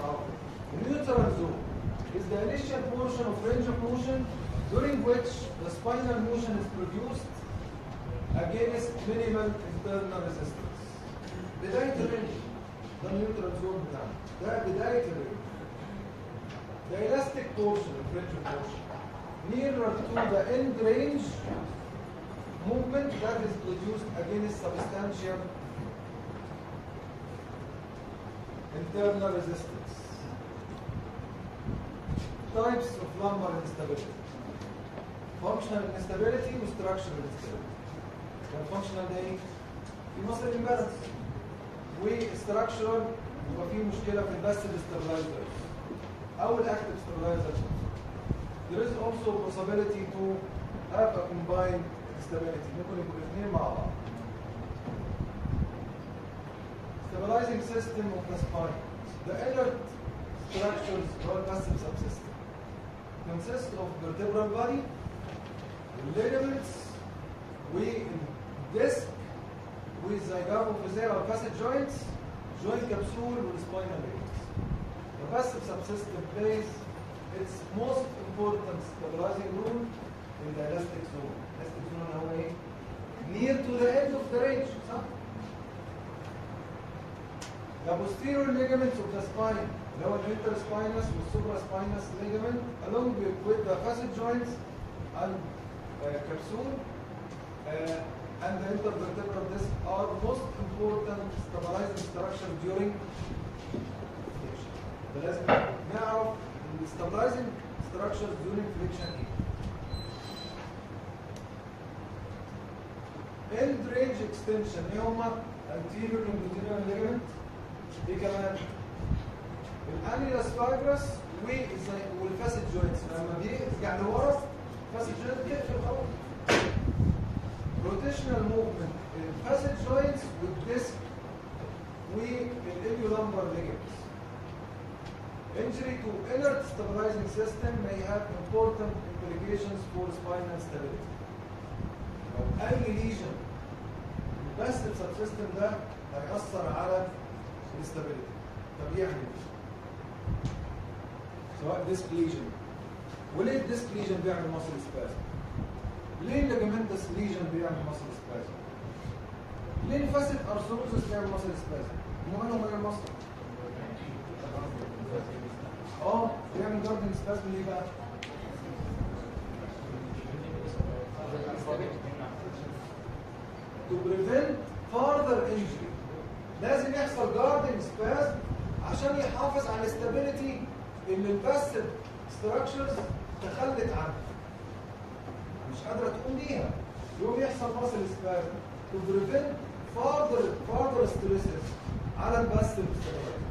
نعرفه neutral zone is the initial portion of range of motion during which the spinal motion is produced against minimal internal resistance بداية الرينج ده النيوترال زون بتاعنا ده بداية الرينج the elastic portion of range of motion nearer to the end range movement that is produced against substantial internal resistance. Types of lumbar instability. Functional instability و structural instability. يعني functional ده ايه؟ في muscle imbalance و structural يبقى في مشكلة في الباسل stabilizer أو الactive stabilizer. There is also possibility to have a combined stability ممكن يكون الاثنين مع بعض. stabilizing system of the spine. The inert structures or passive subsystem consist of vertebral body, ligaments, with disc, with zygomophyseal or facet joints, joint capsule with spinal ligaments. The passive subsystem plays its most important stabilizing role in the elastic zone. Elastic zone هو ايه؟ Near to the end of the range, صح؟ The posterior ligaments of the spine, اللي هو الانترسباينس والسوبراسباينس ligament, along with, with the facet joints and uh, capsule uh, and the intervertebral disc are most important stabilizing structure during flexion. ده لازم نعرف ال stabilizing structures during flexion ايه. End range extension ايه هما؟ anterior and posterior ligament دي كمان الانيلاس فايبرس والفاسد جوينتس لما بيرجع لورا الفاسد جوينت بيقفل خلاص روتيشنال موفمنت الفاسد جوينتس والديسك والاليولامبر ليجمنتس Injury to inert stabilizing system may have important implications for spinal stability. لو أي ليجن بس السبسيستم ده هيأثر على الاستابيليتي طب يعمل ايه؟ سواء ديسك ليجن وليه الديسك ليجن بيعمل ماسل سبازم؟ ليه الليجمنتس ليجن بيعمل ماسل سبازم؟ ليه الفاسد ارثروزس بيعمل ماسل سبازم؟ هم مالهم من المصل؟ اه بيعمل جاردن سبازم ليه بقى؟ to prevent further injury لازم يحصل جاردنج سبازم عشان يحافظ على الاستابيليتي اللي الباسد ستراكشرز تخلت عنها مش قادره تقوم بيها يقوم يحصل ماسل سبازم to prevent further further stresses على الباسد ستراكشرز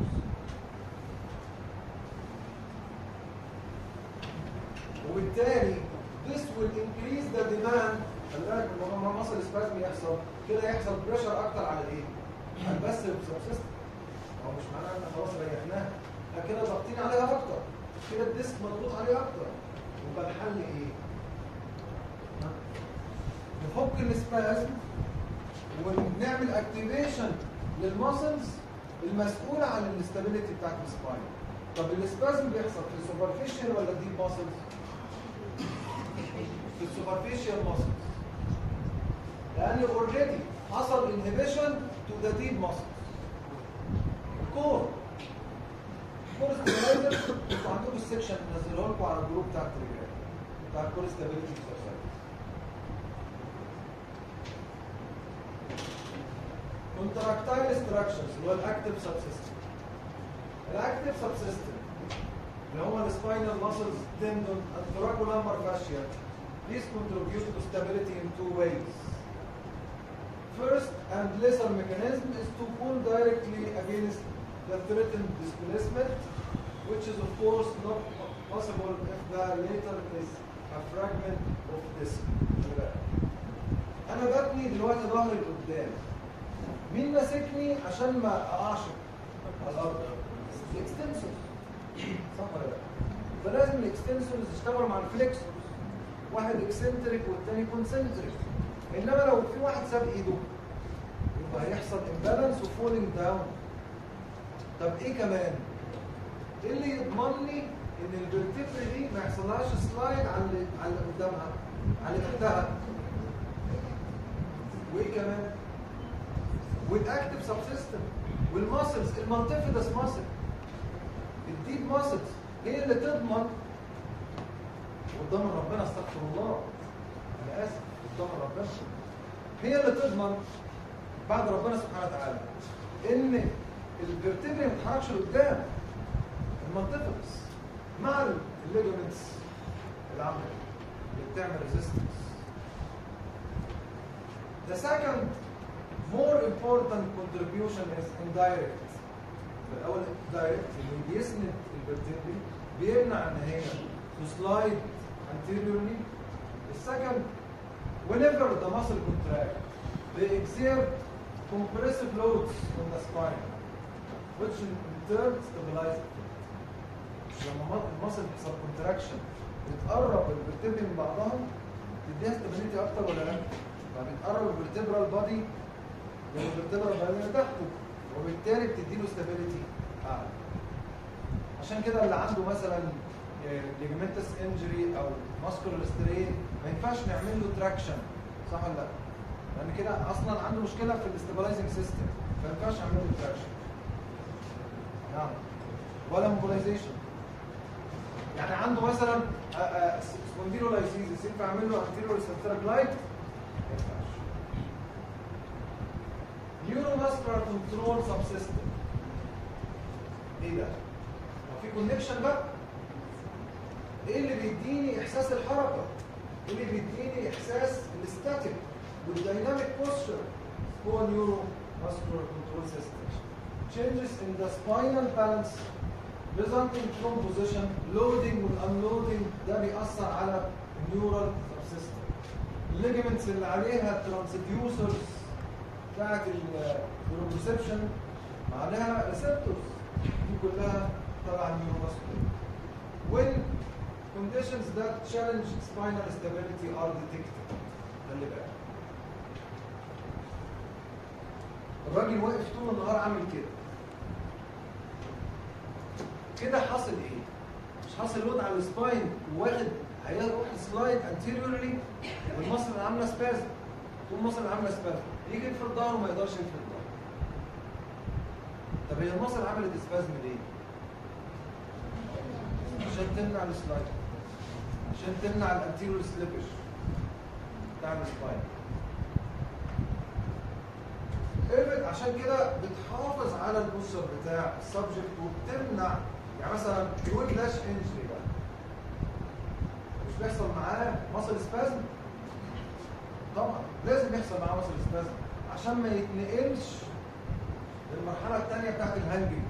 وبالتالي this will increase the demand خلي بالك لما ماسل سبازم يحصل كده يحصل بريشر اكتر على الايه؟ على بس السبسيستم هو مش معناه ان خلاص ريحناها لا كده ضاغطين عليها اكتر كده الديسك مضغوط عليه اكتر يبقى الحل ايه؟ ها؟ نفك السبازم ونعمل اكتيفيشن للماسلز المسؤوله عن الاستابيليتي بتاعت السباين طب السبازم بيحصل في السوبرفيشال ولا الديب ماسلز؟ في السوبرفيشال ماسلز لان اوريدي حصل انهبيشن تو ذا ديب ماسل كور كور ستابيلايزر انتوا عندكم السكشن نزلوه لكم على الجروب بتاع التليجرام بتاع الكور ستابيليتي اكسرسايز كونتراكتايل ستراكشرز اللي هو الاكتف سب سيستم الاكتف سب سيستم اللي هو السباينال ماسلز تندون الثوراكولامبر فاشيا These contribute to stability in two ways. First and lesser mechanism is to pull directly against the threatened displacement, which is of course not possible if the later is a fragment of disc. أنا ببني دلوقتي ظهري لقدام. مين ماسكني عشان ما أقعش على الأرض؟ الإكستنسورز. صح ولا لا؟ فلازم الإكستنسورز يشتغلوا مع الفليكسورز. واحد اكسنتريك والتاني كونسنتريك. انما لو في واحد ساب ايده يبقى هيحصل امبالانس وفولينج داون طب ايه كمان ايه اللي يضمن لي ان الفيرتبري دي ما يحصلهاش سلايد على اللي على اللي قدامها على اللي تحتها وايه كمان والاكتف سب سيستم والماسلز المالتيفيدس ماسل الديب ماسلز هي اللي تضمن قدام ربنا استغفر الله انا اسف قدام ربنا هي اللي تضمن بعد ربنا سبحانه وتعالى ان الفيرتبري ما تتحركش لقدام المالتيفيدس مع الليجمنتس العامله اللي بتعمل ريزيستنس The second more important contribution is indirect. الأول direct اللي بيسند الفرتبري بيمنع ان هي to slide anteriorly. The second, whenever the muscle contract, they exert compressive loads on the spine, which in turn stabilize it. لما المصل بيحصل كونتراكشن بتقرب الفرتبري من بعضها تديها استابيليتي اكتر ولا لا؟ فبتقرب الفرتبرال بادي من الفرتبرال بادي اللي تحته وبالتالي بتديله استابيليتي اعلى عشان كده اللي عنده مثلا ليجمنتس انجري او ماسكولار سترين ما ينفعش نعمل له تراكشن صح ولا لا؟ لان كده اصلا عنده مشكله في الاستابلايزنج سيستم ما ينفعش نعمل له تراكشن نعم ولا موبيلايزيشن يعني عنده مثلا سبونديلولايسيزس ينفع اعمل له انتيريور سنتراجلايد ما ينفعش نيوروماسكولار كنترول سب سيستم ايه ده؟ هو في كونكشن بقى ايه اللي بيديني احساس الحركه؟ ايه اللي بيديني احساس الاستاتيك والديناميك بوستشر هو نيورو ماسكولار كنترول سيستم changes in the spinal balance resulting from position loading والunloading ده بيأثر على النيورال سيستم الليجمنتس اللي عليها الترانسديوسرز بتاعت البروبرسبشن عليها ريسبتورز دي كلها تبع النيوروماسكولار when conditions that challenge spinal stability are detected خلي بالك الراجل واقف طول النهار عامل كده كده حاصل ايه؟ مش حاصل لود على السباين واخد هيروح سلايد انتيريورلي والمصل اللي عامله سبازم طول المصل اللي عامله سبازم يجي يفرد ظهره وما يقدرش يفرد ظهره طب هي المصل عملت سبازم ليه؟ عشان تمنع السلايد عشان تمنع الانتيريور سليبج بتاع السباين ايفت عشان كده بتحافظ على البوستر بتاع السبجكت وبتمنع يعني مثلا الويك لاش انجري بقى مش بيحصل معاه مصل سبازم طبعا لازم يحصل معاه مصل سبازم عشان ما يتنقلش للمرحله الثانيه بتاعت الهانجنج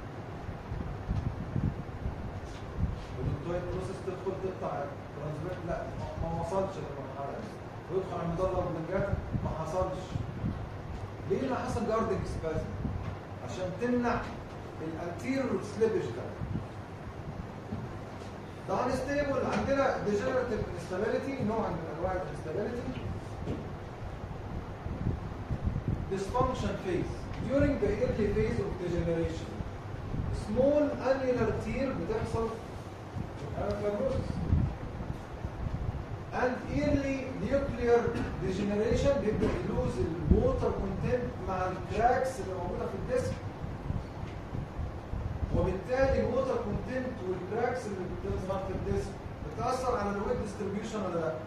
والدويت بروسيس تدخل تقطع ترانسميت لا ما وصلش للمرحله دي ويدخل على المدرب بالجات ما حصلش ليه اللي حصل جاردنج سبازم عشان تمنع الانتيريور سليبج ده ده انستيبل عندنا ديجنراتيف انستابيليتي نوع من انواع الانستابيليتي dysfunction phase during the early phase of degeneration small annular tear بتحصل anaplasmosis and early nuclear degeneration بيبدا يلوز الووتر كونتنت مع الكراكس اللي موجوده في الديسك وبالتالي الووتر كونتنت والكراكس اللي بتظهر في الديسك بتاثر على الويت ديستريبيوشن ولا لا؟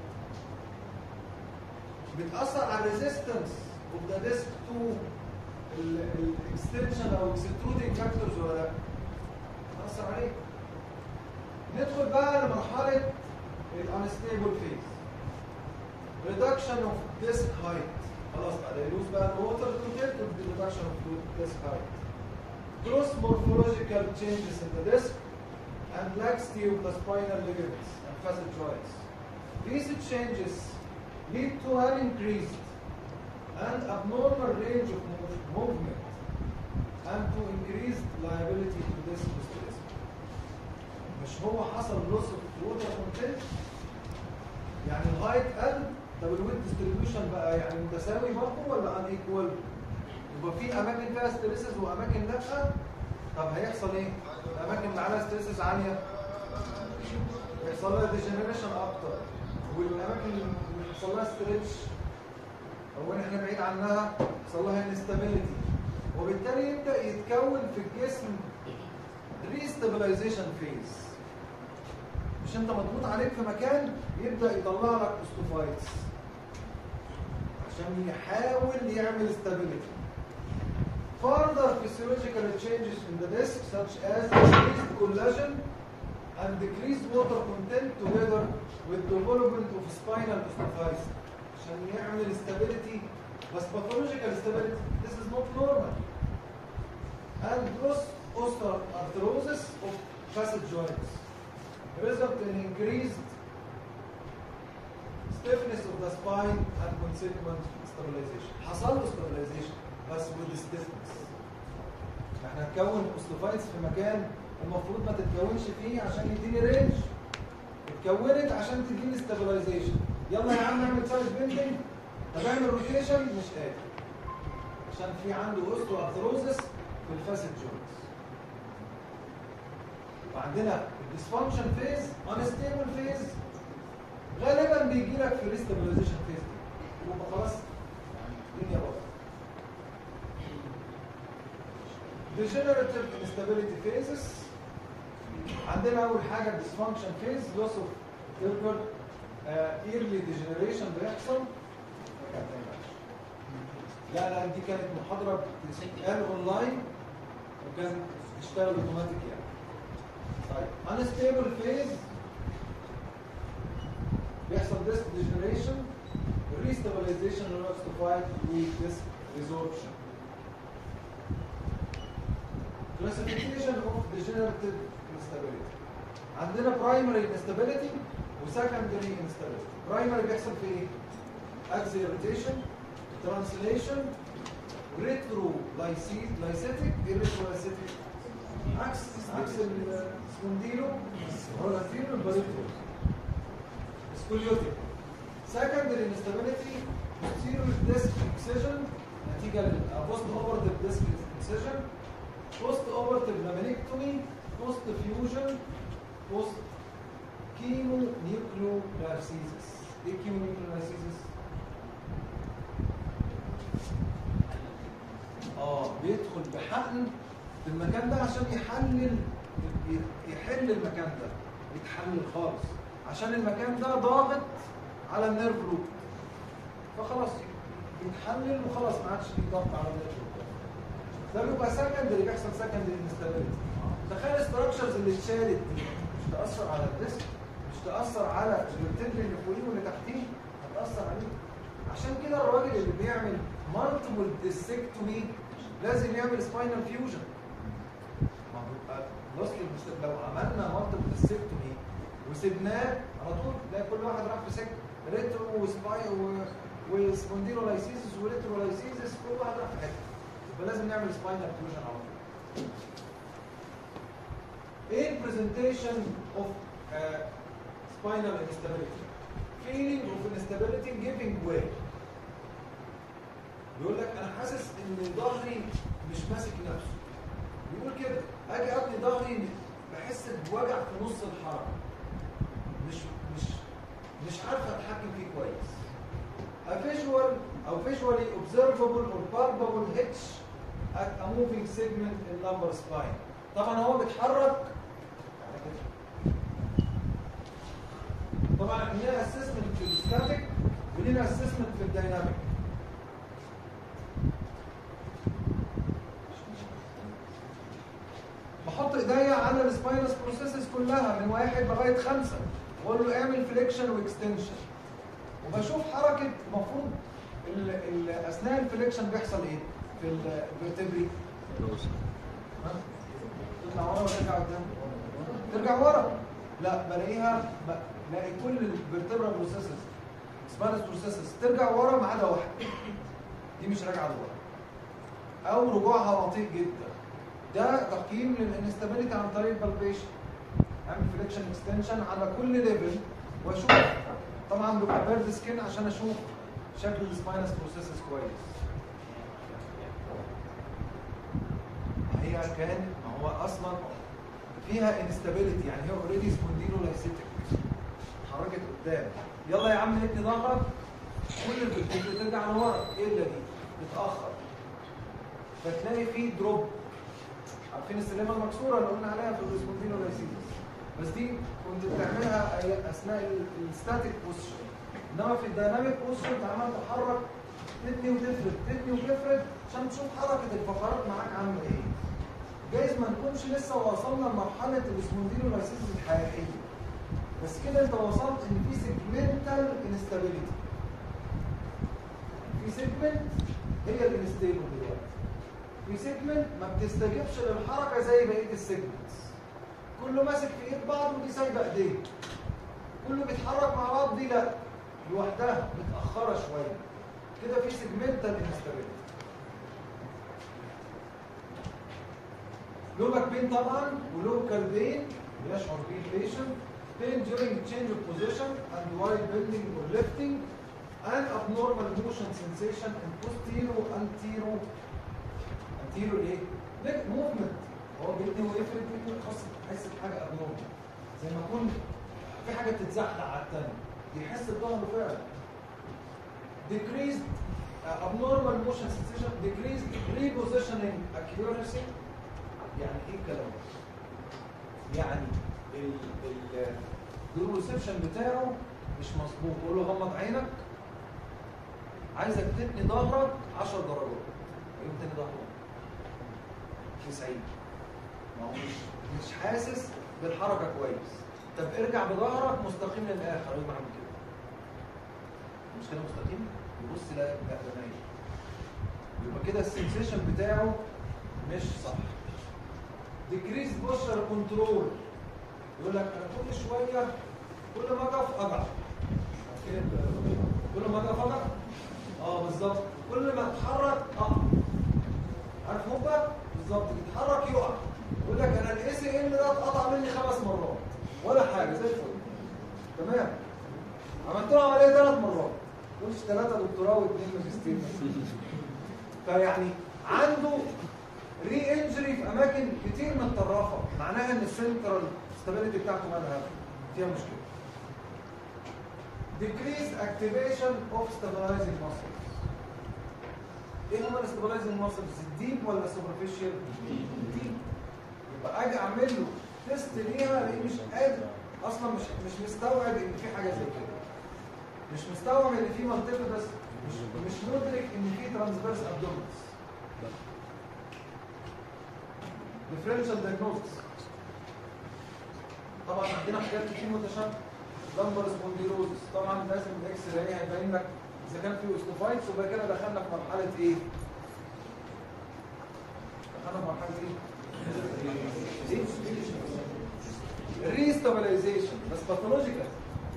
بتاثر على الريزيستنس اوف ذا ديسك تو الاكستنشن او اكسترودنج فاكتورز ولا لا؟ بتاثر عليه ندخل بقى لمرحله الانستيبل فيز reduction of disk height خلاص بقى ده يلوز بقى الووتر كونتنت reduction of disk height gross morphological changes in the disc and laxity of the spinal ligaments and facet joints. These changes lead to an increased and abnormal range of mov- movement and to increased liability to disc hysterism. مش هو حصل loss of water content يعني الهايت قل طب الويت ديستريبيوشن بقى يعني متساوي برضه ولا ان ايكوال؟ يبقى في اماكن فيها ستريسز واماكن لا طب هيحصل ايه؟ الاماكن اللي عليها ستريسز عاليه يحصل لها ديجنريشن اكتر والاماكن اللي بيحصل لها ستريتش او ان احنا بعيد عنها يحصل لها انستابيليتي وبالتالي يبدا يتكون في الجسم ريستابلايزيشن فيز مش انت مضغوط عليك في مكان يبدا يطلع لك اوستوفايتس عشان يحاول يعمل stability. Further physiological changes in the disc such as increased collagen and decreased water content together with development of spinal osteophytes عشان يعمل stability بس pathological stability this is not normal and gross osteoarthrosis of facet joints result in increased stiffness of the spine and consequent stabilization حصل له stabilization بس with stiffness احنا هنكون اوستوفايتس في مكان المفروض ما تتكونش فيه عشان يديني رينج اتكونت عشان تديني stabilization يلا يا عم اعمل سايد بيلدينج طب اعمل روتيشن مش قادر عشان في عنده اوستو ارثروزس في الفاسد جوينتس وعندنا الديسفانكشن فيز انستيبل فيز غالبا بيجي لك في الريستابلايزيشن فيز دي يبقى خلاص الدنيا باظت degenerative instability phases عندنا اول حاجه dysfunction phase loss of tilbur uh, early degeneration بيحصل لا لا دي كانت محاضره بتتقال اونلاين وكان تشتغل اوتوماتيك يعني طيب unstable phase بيحصل disc degeneration restabilization restored with disc resorption classification of degenerative instability عندنا primary instability وsecondary instability primary بيحصل في ايه؟ axial rotation translation retrolysis lysitic erythrolysitic عكس عكس السبونديلو رولاتيرو الباريترو سكوليوتيك secondary instability posterior disc excision نتيجة للبوست اوبرتيف disc excision بوست اوبرتيف لامينكتومي بوست فيوجن بوست كيمو نيوكليو نارسيسس ايه كيمو نيوكليو نارسيسس؟ اه بيدخل بحقن في المكان ده عشان يحلل يحل المكان ده يتحلل خالص عشان المكان ده ضاغط على النيرف لوب فخلاص يتحلل وخلاص ما عادش فيه ضغط على النيرف لوب ده بيبقى سكندري بيحصل سكندري انستابيليتي تخيل الستراكشرز اللي اتشالت دي مش تاثر على الديسك مش تاثر على الفرتبري اللي فوقيه واللي تحتيه هتاثر عليه عشان كده الراجل اللي بيعمل مالتيبل ديسكتومي لازم يعمل سباينال فيوجن ما هو اصل لو عملنا مالتيبل ديسكتومي وسبناه على طول تلاقي كل واحد راح في سكه ريترو وسباي وسبونديلولايسيس وريترولايسيس كل واحد راح في حته يبقى لازم نعمل سباينال فيوجن على طول ايه البرزنتيشن اوف spinal instability feeling of instability giving way يقول لك انا حاسس ان ظهري مش ماسك نفسه بيقول كده اجي ابني ظهري بحس بوجع في نص الحركه مش مش مش عارف اتحكم فيه كويس a visual او visually observable or palpable hitch at a moving segment in lumbar spine طبعا هو بيتحرك طبعا لينا اسسمنت في الستاتيك ولينا اسسمنت في الديناميك بحط ايديا على السباينس بروسيسز كلها من واحد لغايه خمسه واقول له اعمل فليكشن واكستنشن وبشوف حركه المفروض اثناء الفليكشن بيحصل ايه في الفرتبري تطلع ورا وترجع قدام ترجع ورا لا بلاقيها بلاقي كل الفرتبرا بروسيسز سباينس بروسيسز ترجع ورا ما عدا واحده دي مش راجعه لورا او رجوعها بطيء جدا ده تقييم للانستابيليتي عن طريق البالبيشن اعمل فليكشن اكستنشن على كل ليفل واشوف طبعا بيبقى بيرد سكين عشان اشوف شكل السباينس بروسيسز كويس هي كان ما هو اصلا فيها انستابيليتي يعني هي اوريدي سبونديلولايسيتك اتحركت قدام يلا يا عم ابني ظهرك كل الفرتبرا ترجع لورا الا دي تتاخر فتلاقي في دروب عارفين السلمه المكسوره اللي قلنا عليها في السبونديلولايسيتس بس دي كنت بتعملها أي- اثناء الستاتيك بوزيشن انما في الديناميك بوزيشن انت عمال تحرك تبني وتفرد تبني وتفرد عشان تشوف حركه الفقرات معاك عامله ايه جايز ما نكونش لسه وصلنا لمرحله السبونديلولايسيتس الحقيقيه بس كده انت وصلت ان في سيجمنتال انستابيليتي في سيجمنت هي الانستيبل دلوقتي في سيجمنت ما بتستجيبش للحركه زي بقيه السيجمنتس كله ماسك في ايد بعض ودي سايبه ايديه كله بيتحرك مع بعض دي لا لوحدها متاخره شويه كده في سيجمنتال انستابيليتي لوبك بين طبعا ولوكال بين يشعر به البيشنت pain during change of position and while bending or lifting and abnormal motion sensation in posterior antero antero ايه؟ leg movement هو بيبني ويفرد بيبني ويحس يحس بحاجه abnormal زي ما يكون في حاجه بتتزحلق على الثانيه يحس بظهره فعلا decreased uh, abnormal motion sensation decreased repositioning accuracy يعني ايه الكلام ده؟ يعني ال ال الريسبشن بتاعه مش مظبوط قول له غمض عينك عايزك تتني ظهرك 10 درجات يقوم تاني ظهرك 90 ما هو مش مش حاسس بالحركه كويس طب ارجع بظهرك مستقيم للاخر يقوم عامل كده مش كده مستقيم يبص لا لا ده نايم يبقى كده السنسيشن بتاعه مش صح ديكريز بوستر كنترول يقول لك انا كل شويه كل ما اقف اقع كل ما اقف اقع اه بالظبط كل ما اتحرك اقع عارف هوبا بالظبط يتحرك يقع يقول لك انا الاي سي ام ده اتقطع مني خمس مرات ولا حاجه زي الفل تمام عملت له عمليه ثلاث مرات مش ثلاثه دكتوراه واثنين ماجستير فيعني عنده ري انجري في اماكن كتير متطرفه معناها ان السنترال ستابيليتي بتاعته مالها فيها مشكله decrease activation of stabilizing muscles ايه هما الستابلايزنج ماسلز الديب ولا سوبرفيشال ديب يبقى اجي اعمل له تيست ليها الاقيه مش قادر اصلا مش مش مستوعب ان في حاجه زي كده مش مستوعب ان في منطقه بس مش مش مدرك ان في ترانسفيرس ابدومنس ديفرنشال دايجنوستس طبعا عندنا حاجات كتير متشابهه لمبر سبونديلوزس طبعا لازم الاكس راي هيبين لك اذا كان في اوستوفايتس وبقى كده دخلنا في مرحله ايه؟ دخلنا في مرحله ايه؟ ريستابلايزيشن بس باثولوجيكال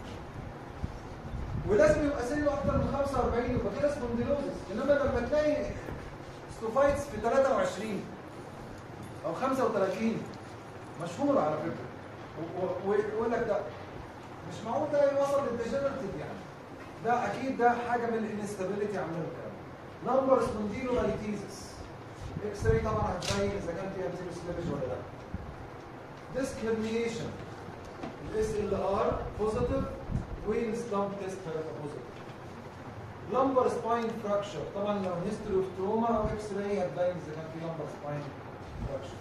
ولازم يبقى سنه اكتر من 45 يبقى كده سبونديلوزس انما لما تلاقي ستوفايتس في 23 او 35 مشهور على فكره و- و- ويقول لك ده مش معقول ده يوصل للديجنرتيف يعني ده اكيد ده حاجه من الانستابيليتي عامله الكلام نمبر سبونديلولايتيزس اكس راي طبعا هتبين اذا كان فيها بتيرو سليبج ولا لا discrimination الاس ال ار بوزيتيف وين سلامب تيست هيبقى بوزيتيف لمبر سباين فراكشر طبعا لو هيستوري اوف تروما او اكس راي هتبين اذا كان في لمبر سباين فراكشر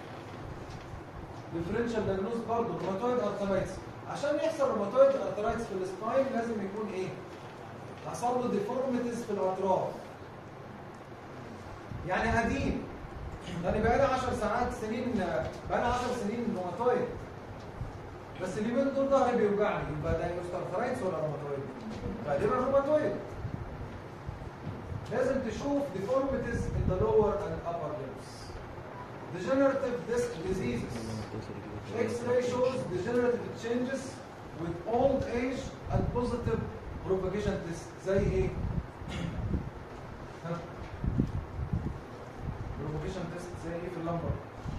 ديفرنشال دايجنوز برضه روماتويد ارثرايتس عشان يحصل روماتويد ارثرايتس في السباين لازم يكون ايه؟ حصل له ديفورميتيز في الاطراف يعني قديم يعني بقى لي 10 ساعات سنين بقى لي 10 سنين روماتويد بس اليومين دول ظهري بيوجعني يبقى ده ارثرايتس ولا روماتويد؟ غالبا روماتويد لازم تشوف deformities in the lower and upper limbs degenerative disc diseases X-ray shows degenerative changes with old age and positive propagation test زي ايه؟ ها؟ propagation test زي ايه في اللمبر؟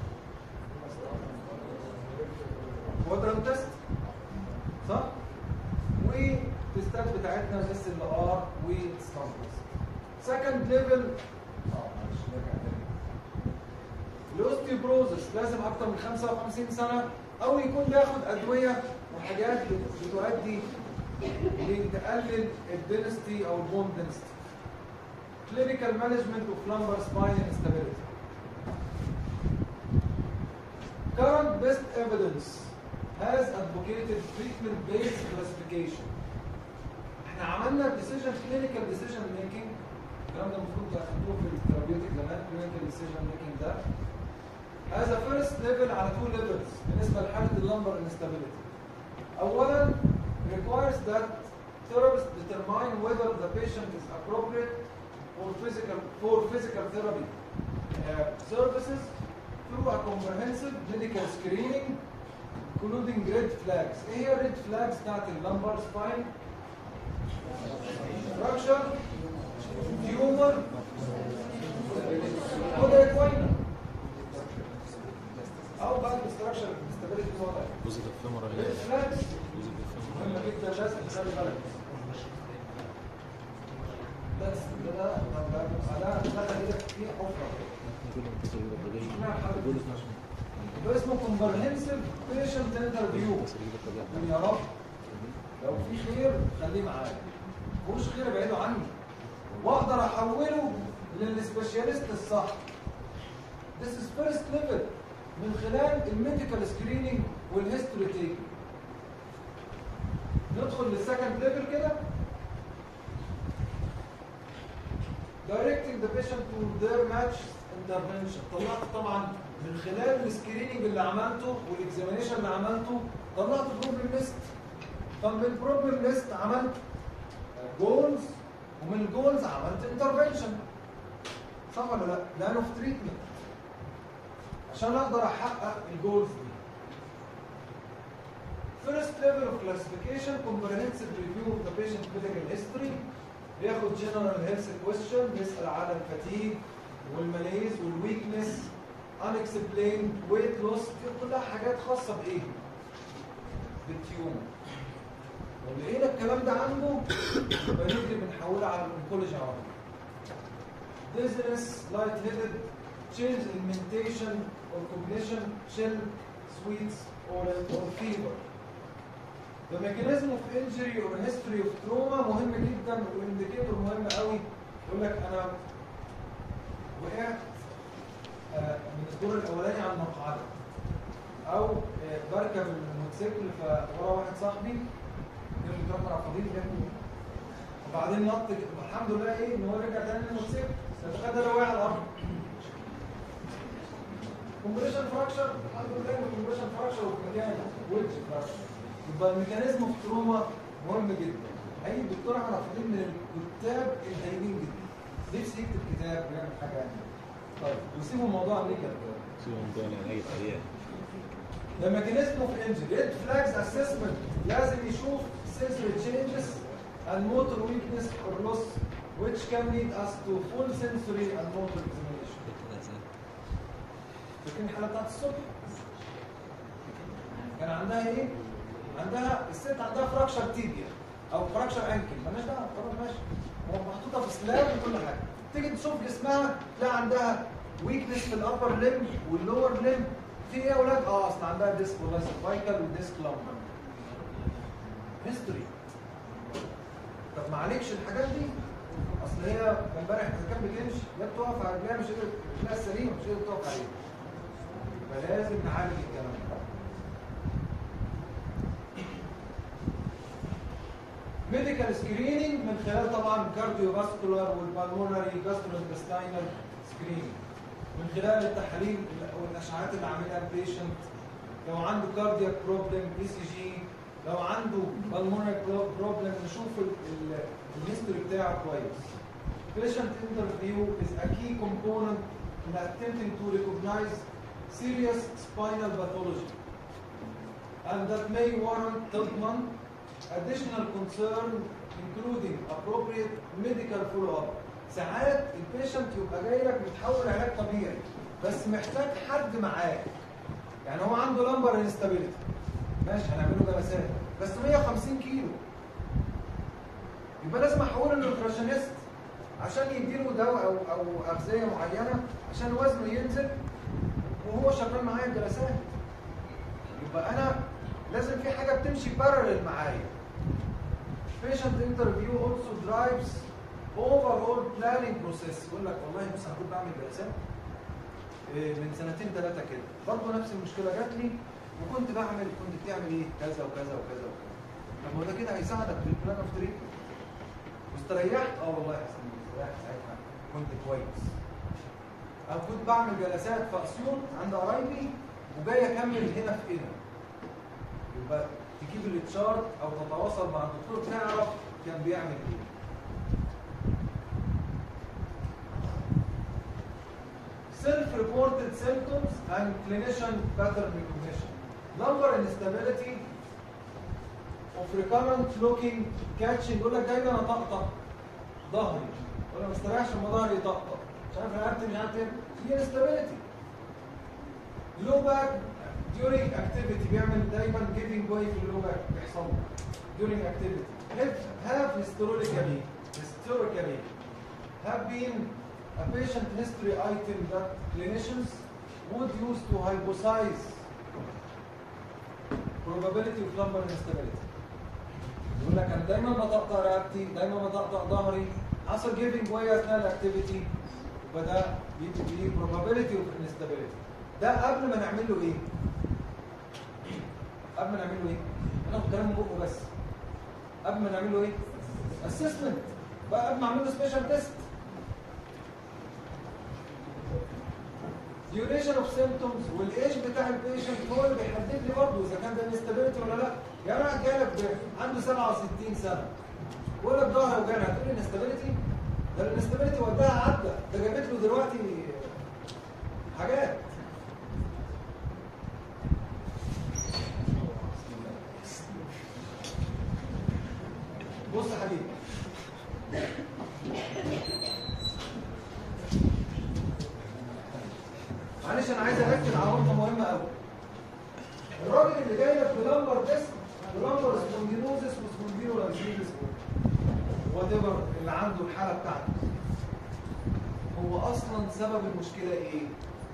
quadrant test صح؟ والتستات بتاعتنا الاس ال ار والسكامبس second level اه معلش نرجع تاني اوستيوبروزس لازم اكتر من 55 سنه او يكون بياخد ادويه وحاجات بت- بتؤدي لتقلل الدنستي او البون دنستي clinical management of lumbar spine instability current best evidence has advocated treatment based classification احنا عملنا decision clinical decision making الكلام ده المفروض تاخدوه في الثيرابيوتيك زمان clinical decision making ده as a first level على two levels بالنسبه لحاله اللمبر instability اولا requires that therapists determine whether the patient is appropriate for physical for physical therapy uh, services through a comprehensive medical screening including red flags ايه هي الريد فلاجز بتاعت اللمبر سباين structure tumor وده كوينه او بعد الاستراكشر الاستابيليتي وضع جزء الفيمورال ريد فلاجز جزء الفيمورال مهمه جدا لازم تخلي بالك بس ده ده ده ده ده ايدك فيه حفره ده اسمه كومبرهنسيف بيشنت انترفيو يا رب لو في خير خليه معايا مفيش خير ابعده عني واقدر احوله للسبيشاليست الصح This is first level من خلال الميديكال سكريننج والهيستوري تيك ندخل للسكند ليفل كده directing the patient to their match intervention طلعت طبعا من خلال السكريننج اللي عملته والاكزامينيشن اللي عملته طلعت البروبلم ليست فمن البروبلم ليست عملت جولز ومن الجولز عملت انترفنشن صح ولا لا؟ لانه في تريتمنت عشان اقدر احقق الجولز دي First level of classification comprehensive review of the patient medical history بياخد general health question بيسأل على الفاتيج والماليز والويكنس unexplained weight loss دي كلها حاجات خاصة بإيه؟ بالتيومر لو لقينا الكلام ده عنده يبقى نجري بنحولها على الانكولوجي على طول dizziness, lightheaded, change in mentation or cognition, chill, sweets, or, or fever. The mechanism of injury or history of trauma مهم جدا والانديكيتور مهم قوي يقول لك انا وقعت آه، من الدور الاولاني على المقعده او آه، بركب الموتوسيكل فورا واحد صاحبي جاب لي كام رافضين جنبي وبعدين نط كده. الحمد لله ايه ان هو رجع تاني للموتوسيكل فتخيل لو وقع على الارض كومبريشن فراكشر الحمد لله الكومبريشن فراكشر وفي مكانه ويدج فراكشر يبقى الميكانيزم اوف تروما مهم جدا اي دكتور احنا رافضين من الكتاب الهايلين جدا نفسي يكتب كتاب ويعمل حاجه يعني طيب وسيبوا الموضوع امريكا دلوقتي سيبهم دول يعني اي طريقه The mechanism of injury, red flags assessment لازم يشوف sensory changes and motor weakness or loss which can lead us to full sensory and motor examination. فاكرين الحالة بتاعت الصبح؟ كان عندها ايه؟ عندها الست عندها فراكشر تيبيا او فراكشر انكل مالناش دعوه خلاص ماشي هو محطوطه في سلاب وكل حاجه تيجي تشوف جسمها تلاقي عندها ويكنس في الابر ليم واللور ليم في ايه يا اولاد؟ اه اصل عندها ديسك والله سيرفايكال وديسك لامبر هيستوري طب ما عليكش الحاجات دي اصل هي امبارح اذا كانت بتمشي لا بتقف على رجلها مش قادره رجلها السليمه مش قادره تقف عليها فلازم نعالج الكلام ده ميديكال سكريننج من خلال طبعا كارديو فاسكولار والبالمونري جاستروانتستاينال سكريننج من خلال التحاليل والاشعاعات اللي عاملها البيشنت لو عنده كاردياك بروبلم اي سي جي لو عنده بالمونري بروبلم نشوف الهيستوري بتاعه كويس patient interview is a key component in attempting to recognize serious spinal pathology and that may warrant تضمن additional concern including appropriate medical follow-up ساعات البيشنت يبقى جاي لك متحول علاج طبيعي بس محتاج حد معاه يعني هو عنده لمبر انستابيليتي ماشي هنعمل له جلسات بس 150 كيلو يبقى لازم احوله للنيوتريشنست عشان يديله دواء او او اغذيه معينه عشان وزنه ينزل وهو شغال معايا الجلسات يبقى انا لازم في حاجه بتمشي بارلل معايا patient interview also drives overall planning process يقول لك والله بص انا كنت بعمل جلسات إيه، من سنتين ثلاثه كده برضه نفس المشكله جات لي وكنت بعمل كنت بتعمل ايه كذا وكذا وكذا وكذا طب ما هو ده كده هيساعدك في البلان اوف تريتمنت واستريحت اه والله يا حسين استريحت ساعتها كنت كويس انا كنت بعمل جلسات في اسيوط عند قرايبي وجاي اكمل هنا في هنا يبقى تجيب التشارت او تتواصل مع الدكتور تعرف كان بيعمل ايه self-reported symptoms and clinician pattern recognition. Number instability of recurrent looking catching يقول لك دايما اطقطق ظهري وانا ما استريحش لما ظهري يطقطق مش عارف رقبتي مش عارف ايه دي instability. low back during activity بيعمل دايما giving way في اللو باك بيحصل له during activity. have have historically historically have been a patient history item that clinicians would use to hypothesize probability of lumbar instability. يقول لك انا دايما بطقطق رقبتي دايما بطقطق ظهري حصل جيفنج واي اثناء الاكتيفيتي وده بيدي probability of instability. ده قبل ما نعمل له ايه؟ قبل ما نعمل له ايه؟ ناخد كلام من بقه بس. قبل ما نعمل له ايه؟ اسسمنت بقى قبل ما اعمل له سبيشال تيست. duration of symptoms والايج بتاع البيشنت هو اللي بيحدد لي برضه اذا كان ده انستابيلتي ولا لا يعني واحد جاي لك عنده 67 سنه بيقول لك ظهره وجعنا هتقول لي انستابيلتي ده الانستابيلتي وداها عدى ده جابت له دلوقتي حاجات بص يا حبيبي معلش انا عايز اركز على نقطه مهمه قوي الراجل اللي جاي لك بلمبر جسم بلمبر سبوندينوزس وسبوندينولايزيس وات ايفر اللي عنده الحاله بتاعته هو اصلا سبب المشكله ايه؟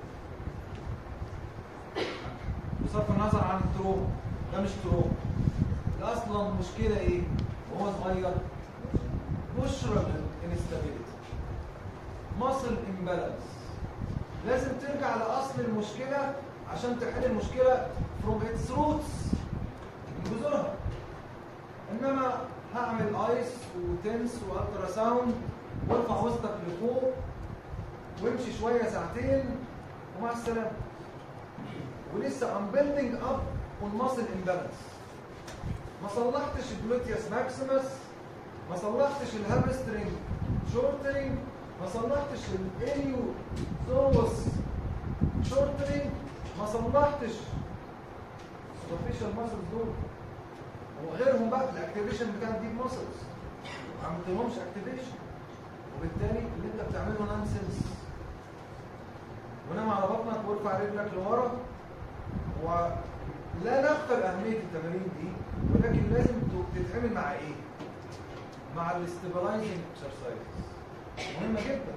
بصرف النظر عن التروما ده مش تروما ده اصلا المشكله ايه؟ وهو صغير بشرة انستابيليتي ماسل امبالانس لازم ترجع لاصل المشكله عشان تحل المشكله from its roots من جذورها انما هعمل ايس وتنس والترا ساوند وارفع وسطك لفوق وامشي شويه ساعتين ومع السلامه ولسه I'm building up on muscle imbalance ما صلحتش الجلوتيوس ماكسيمس ما صلحتش الهامسترنج شورترنج ما صلحتش الاليو ثوروس شورترنج ما صلحتش السوبرفيشال ماسلز دول وغيرهم بقى الاكتيفيشن بتاع الديب ماسلز ما عملتلهمش اكتيفيشن وبالتالي اللي انت بتعمله نانسنس ونام على بطنك وارفع رجلك لورا ولا نغفل اهميه التمارين دي ولكن لازم تتعمل مع ايه؟ مع الاستابلايزنج اكسرسايزز مهمه جدا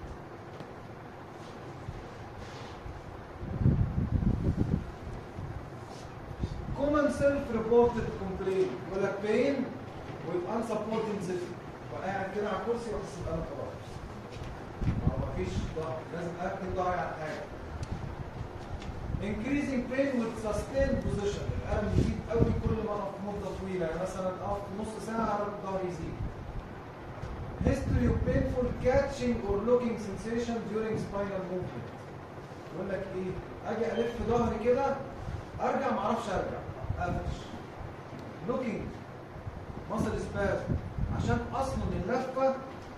common self-reported complaint يقول لك pain with unsupporting system وقاعد كده على الكرسي واحس ان انا خلاص ما فيش ضهر لازم اكل ضهري على حاجه increasing pain with sustained position الالم يزيد قوي كل ما اقف مده طويله يعني مثلا اقف نص ساعه ضهري يزيد history of painful catching or looking sensation during spinal movement يقول لك ايه اجي الف ظهري كده ارجع ما اعرفش ارجع قفش looking muscle spasm عشان اصلا اللفه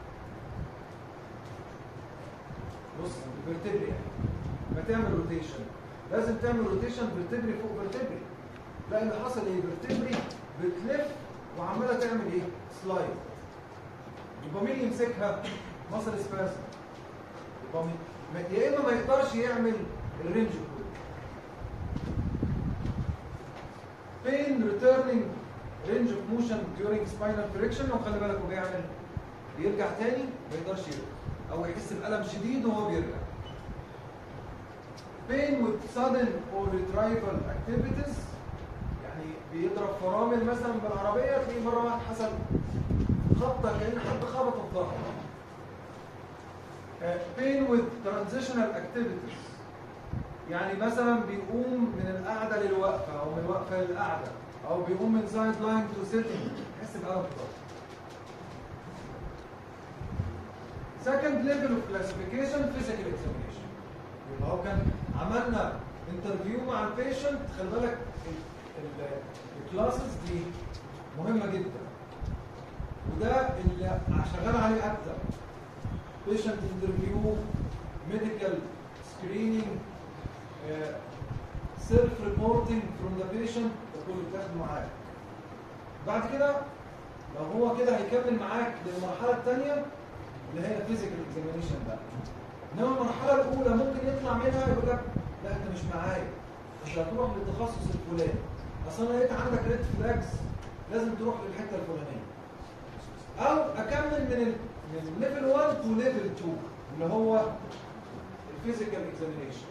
بص الفرتبري ما تعمل روتيشن لازم تعمل روتيشن فيرتبري فوق فيرتبري لا اللي حصل ايه فيرتبري بتلف وعماله تعمل ايه سلايد يبقى مين يمسكها مصر سباسم يبقى مين يا اما ما يقدرش يعمل الرينج كله pain returning range of motion during spinal friction لو خلي بالك هو بيعمل بيرجع تاني ما يقدرش يرجع او يحس بألم شديد وهو بيرجع pain with sudden or retrieval activities يعني بيضرب فرامل مثلا بالعربيه تلاقيه مره واحده حصل خبطه كان حد خبط في ظهره آه، pain with transitional activities يعني مثلا بيقوم من القعده للوقفه او من الوقفه للقعده او بيقوم من سايد لاين تو سيتنج يحس بألم في ظهره second level of classification physical examination يبقى هو كان عملنا انترفيو مع البيشنت خلي بالك الكلاسز دي مهمه جدا وده اللي شغال عليه اكتر patient interview medical screening uh, self reporting from the patient ده كله بتاخده معاك بعد كده لو هو كده هيكمل معاك للمرحله الثانيه اللي هي physical examination ده انما المرحله الاولى ممكن يطلع منها يقول لك لا انت مش معايا انت هتروح للتخصص الفلاني اصل انا لقيت عندك ريد فلاجز لازم تروح للحته الفلانيه او اكمل من ال من ليفل 1 تو ليفل 2 اللي هو الفيزيكال اكزامينيشن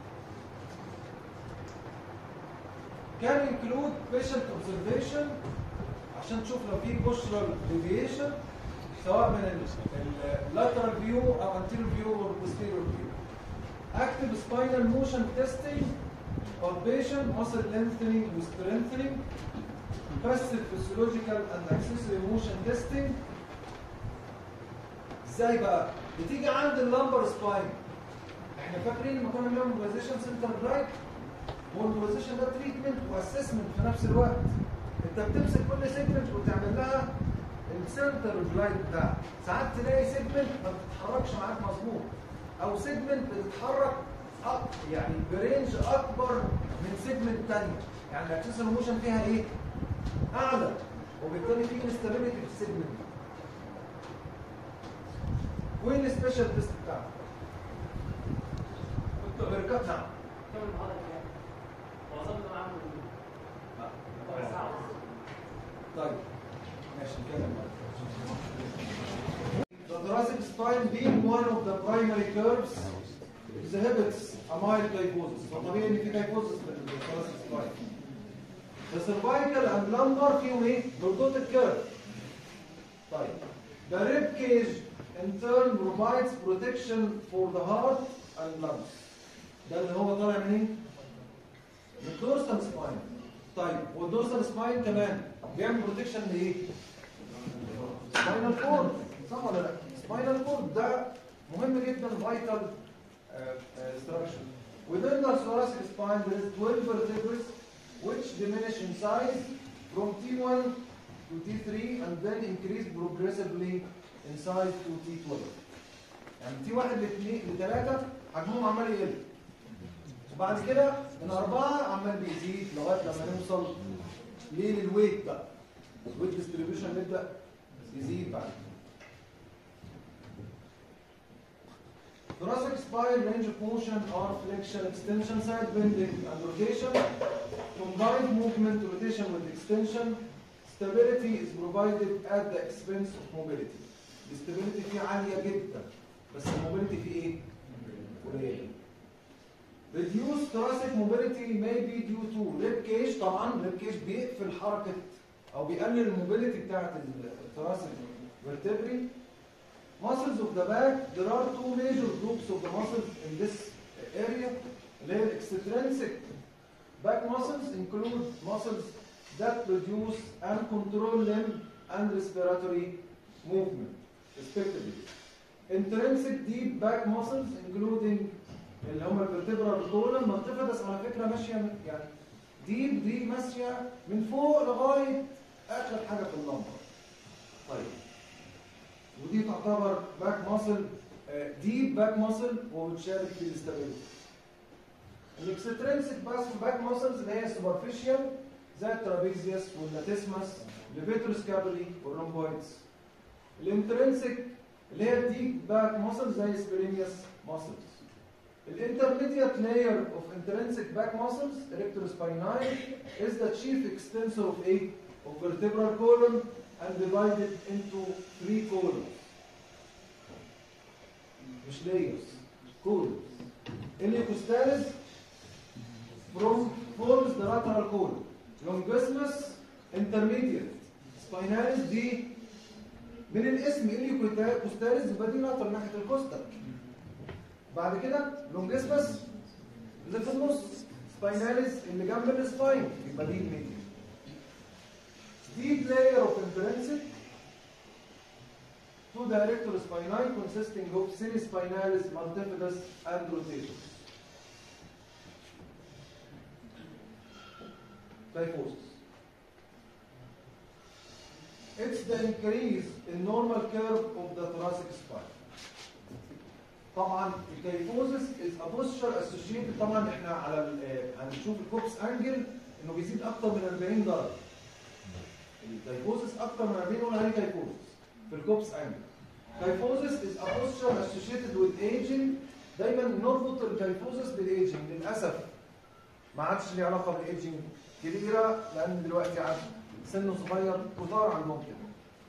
كان انكلود بيشنت اوبزرفيشن عشان تشوف لو في بوسترال ديفيشن سواء من اللاترال فيو او anterior فيو او posterior فيو active spinal motion testing palpation muscle lengthening و strengthening passive physiological and accessory motion testing ازاي بقى بتيجي عند اللمبر سباين احنا فاكرين لما كنا بنعمل موبيلايزيشن سنتر رايت هو الموبيلايزيشن ده تريتمنت واسسمنت في نفس الوقت انت بتمسك كل سيجمنت وتعمل لها السنتر جلايد بتاعها ساعات تلاقي سيجمنت ما بتتحركش معاك مظبوط او سيجمنت بتتحرك أك يعني برينج اكبر من سيجمنت ثانيه يعني الاكسسوار موشن فيها ايه اعلى وبالتالي في انستابيليتي في السيجمنت دي وين السبيشال تيست بتاعك بركات نعم كم المحاضرة كام؟ وصلنا معاهم ربع ساعة طيب ماشي نكمل The thoracic spine being one of the primary curves exhibits a mild kyphosis فطبيعي ان في kyphosis في الثوراسيك spine The cervical and lumbar فيهم ايه؟ lordotic curve طيب The rib cage in turn provides protection for the heart and lungs ده اللي هو طالع منين؟ من الدورسال سباين طيب والدورسال سباين كمان بيعمل بروتكشن لايه؟ سباينال كورد صح ولا لا؟ سباينال كورد ده مهم جدا فايتال structure. Within the thoracic spine there is 12 vertebrae which diminish in size from T1 to T3 and then increase progressively in size to T12. يعني T1 ل 2 ل 3 حجمهم عمال يقل. بعد كده من أربعة عمال بيزيد لغاية لما نوصل ليه للويت بقى الويت ديستريبيوشن نبدأ يزيد بعد كده. Thoracic spine range of motion are flexion, extension, side bending, and rotation. Combined movement, rotation with extension. Stability is provided at the expense of mobility. الاستابيليتي فيه عالية جدا بس الموبيليتي فيه ايه؟ قليلة. Reduced thoracic mobility may be due to rib cage طبعا rib cage بيقفل حركة أو بيقلل الموبيليتي بتاعت الثوراسيك vertebrae. Muscles of the back, there are two major groups of the muscles in this area. اللي هي extrinsic back muscles include muscles that produce and control limb and respiratory movement respectively. Intrinsic deep back muscles including اللي هم الفرتبرال column منطقة على فكرة ماشية من- يعني ديب دي ماشية من فوق لغاية آخر حاجة في اللمبر. طيب ودي تعتبر باك ماسل ديب باك ماسل وبتشارك في الاستابيليتي. الاكسترنسك باك ماسلز اللي هي سوبرفيشال زي الترابيزيوس واللاتيسمس الليفيتروس كابلي والرومبويدز. الانترنسك اللي هي الديب باك ماسل زي سبيرينيوس ماسلز. الانترميديate layer of intrinsic back muscles, erectorospinae, is the chief extensor of a of vertebral column and divided into three columns. مش layers, columns. Iliocostalis from forms the lateral column. Longissimus intermediate. Spinalis دي من الاسم Iliocostalis يبقى دي lateral ناحية الكوستال. بعد كده longissimus اللي في النص. Spinalis اللي جنب السباين يبقى دي الميديا. Deep layer of intrinsic two director spinae consisting of semispinalis, multifidus, and rotatus. Kyphosis. It's the increase in normal curve of the thoracic spine. طبعا الكيفوزس is a posture associated طبعا احنا على ال- آه، هنشوف الكوبس انجل انه بيزيد اكتر من 40 درجه. الكيفوزس اكتر من 40 نقول عليه كيفوزس في الكوبس انجل. Kyphosis is a posture associated with aging دايما نربط الكيفوزس بالايجنج للاسف ما عادش ليه علاقه بالايجنج كبيره لان دلوقتي عاد سنه صغير كتار عندهم كده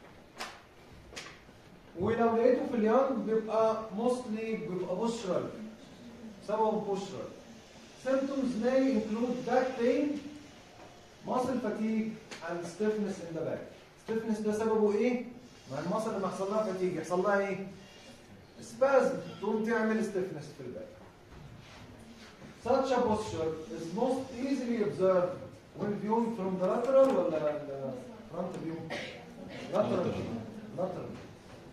ولو لقيته في اليانج بيبقى موستلي بيبقى بوشرال سببه بوشرال symptoms may include back pain muscle fatigue and stiffness in the back stiffness ده سببه ايه؟ ما المصل لما يحصل لها فتيج يحصل لها ايه؟ سبازم تقوم تعمل stiffness في الباك Such a posture is most easily observed when viewing from the lateral ولا the front view? Lateral view. Lateral view.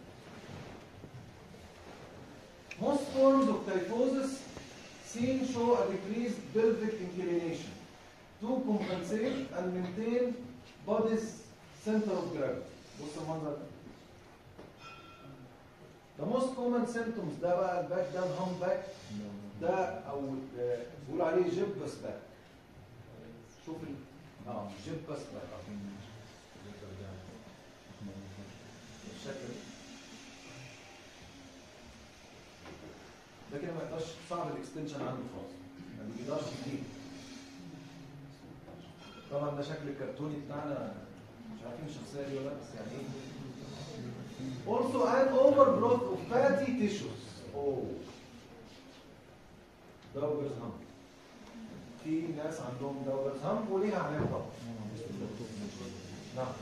Most forms of kyphosis seen show a decreased pelvic inclination to compensate and maintain body's center of gravity. بص المنظر ده. The most common symptoms ده بقى الباك ده الهام باك ده او آه، بيقول عليه جبس باك شوف ال... اه جبس باك بالشكل ده ده كده ما يقدرش صعب الاكستنشن عنده خالص ما بيقدرش يجيب طبعا ده شكل الكرتوني بتاعنا مش عارفين الشخصيه دي ولا لا بس يعني ايه Also an overgrowth of fatty tissues. Oh. دوبرز هم. في ناس عندهم دوبرز هم وليها علامة طبعا. نعم.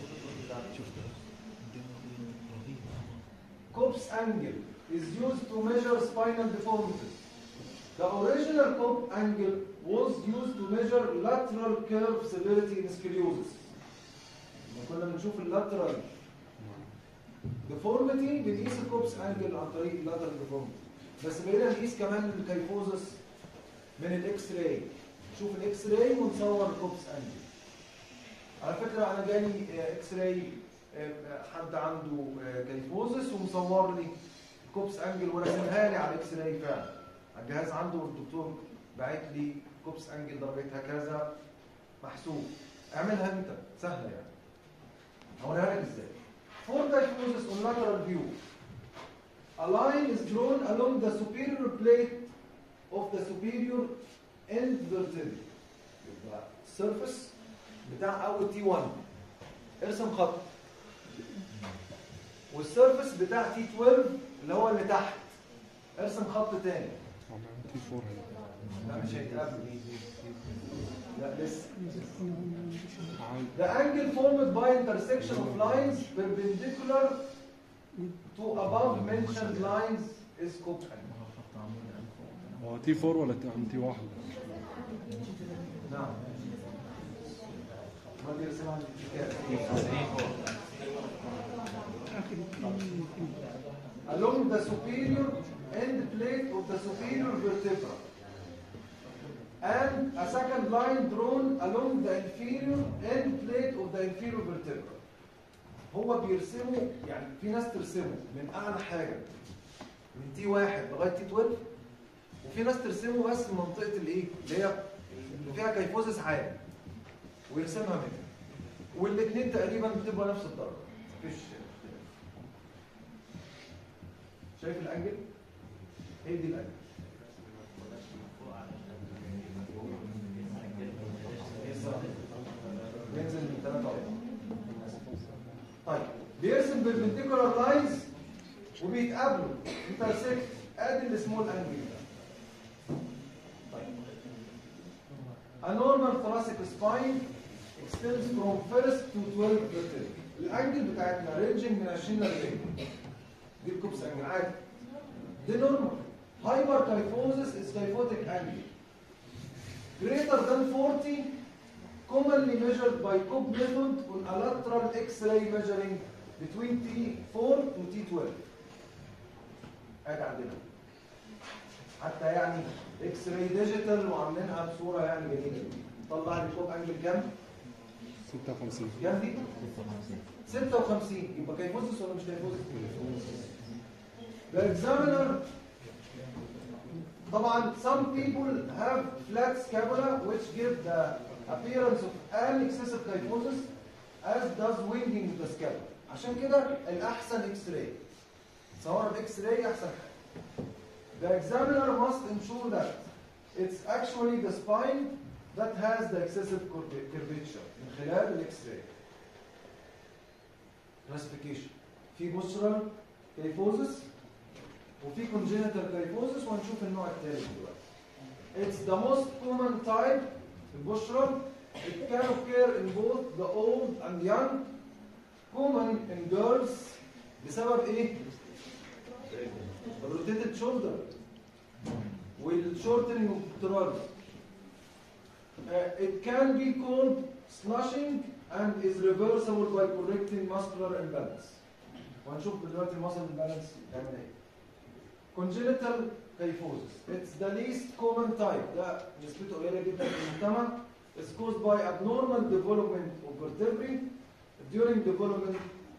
Cope's angle is used to measure spinal deformities. The original Cope angle was used to measure lateral curve severity in scoliosis. لما كنا بنشوف اللاترال ديفورميتي بنقيس الكوبس انجل عن طريق اللاترال ديفورميتي بس بقينا نقيس كمان الكيفوزس من الاكس راي نشوف الاكس راي ونصور الكوبس انجل على فكره انا جالي آه، اكس راي آه، حد عنده آه، كيفوزس ومصور لي الكوبس انجل ورسمها لي على الاكس راي فعلا على الجهاز عنده والدكتور باعت لي كوبس انجل درجتها كذا محسوب اعملها انت سهله يعني هقولها لك ازاي For diagnosis on lateral view, a line is drawn along the superior plate of the superior end vertebrae. يبقى surface بتاع أول تي 1 ارسم خط والسيرفس بتاع تي 12 اللي هو اللي تحت ارسم خط تاني لا مش هيتقابل لا لسه The angle formed by intersection of lines perpendicular to above mentioned lines is Cope angle. هو تي 4 ولا تي تي 1 نعم. ما دي رسمها عندي كده. Along the superior end plate of the superior vertebra. And a second line drawn along the inferior end plate of the inferior vertebra. هو بيرسمه يعني في ناس ترسمه من اعلى حاجه من تي واحد لغايه تي 12 وفي ناس ترسمه بس من منطقه الايه؟ اللي هي اللي فيها كيفوزس عالي ويرسمها منها والاثنين تقريبا بتبقى نفس الدرجه مفيش اختلاف. شايف الانجل؟ هي دي الانجل بينزل من 3 طيب بيرسم بالبنتيكولار لاينز وبيتقابلوا انترسكت ادي السمول انجل ده A normal thoracic spine extends from first to 12 vertebrae. الانجل بتاعتنا رينجنج من 20 ل 40 دي الكوبس انجل عادي دي نورمال هايبر كايفوزس is kyphotic angle greater than 40 commonly measured by Cobb method on a lateral X-ray measuring between T4 to T12 ادي عندنا حتى يعني اكس راي ديجيتال وعاملينها بصوره يعني جميله طلع لي كوب انجل كام 56 كام دي 56 يبقى كيفوزس ولا مش كيفوزس The examiner طبعا some people have flat scapula which give the appearance of an excessive kyphosis as does winging of the scapula عشان كده الأحسن اكس راي تصور الاكس راي أحسن حاجة The examiner must ensure that it's actually the spine that has the excessive curva- curvature من خلال الاكس راي classification في postural kyphosis وفي congenital kyphosis وهنشوف النوع الثالث دلوقتي. It's the most common type البشرة. It can occur in both the old and young. Common in girls بسبب ايه؟ rotated shoulder والshortening of pectoralis. Uh, it can be called slushing and is reversible by correcting muscular imbalance. وهنشوف دلوقتي muscle imbalance يعمل ايه. congenital kyphosis. It's the least common type. ده نسبته قليلة جدا في المجتمع. It's caused by abnormal development of vertebrae during development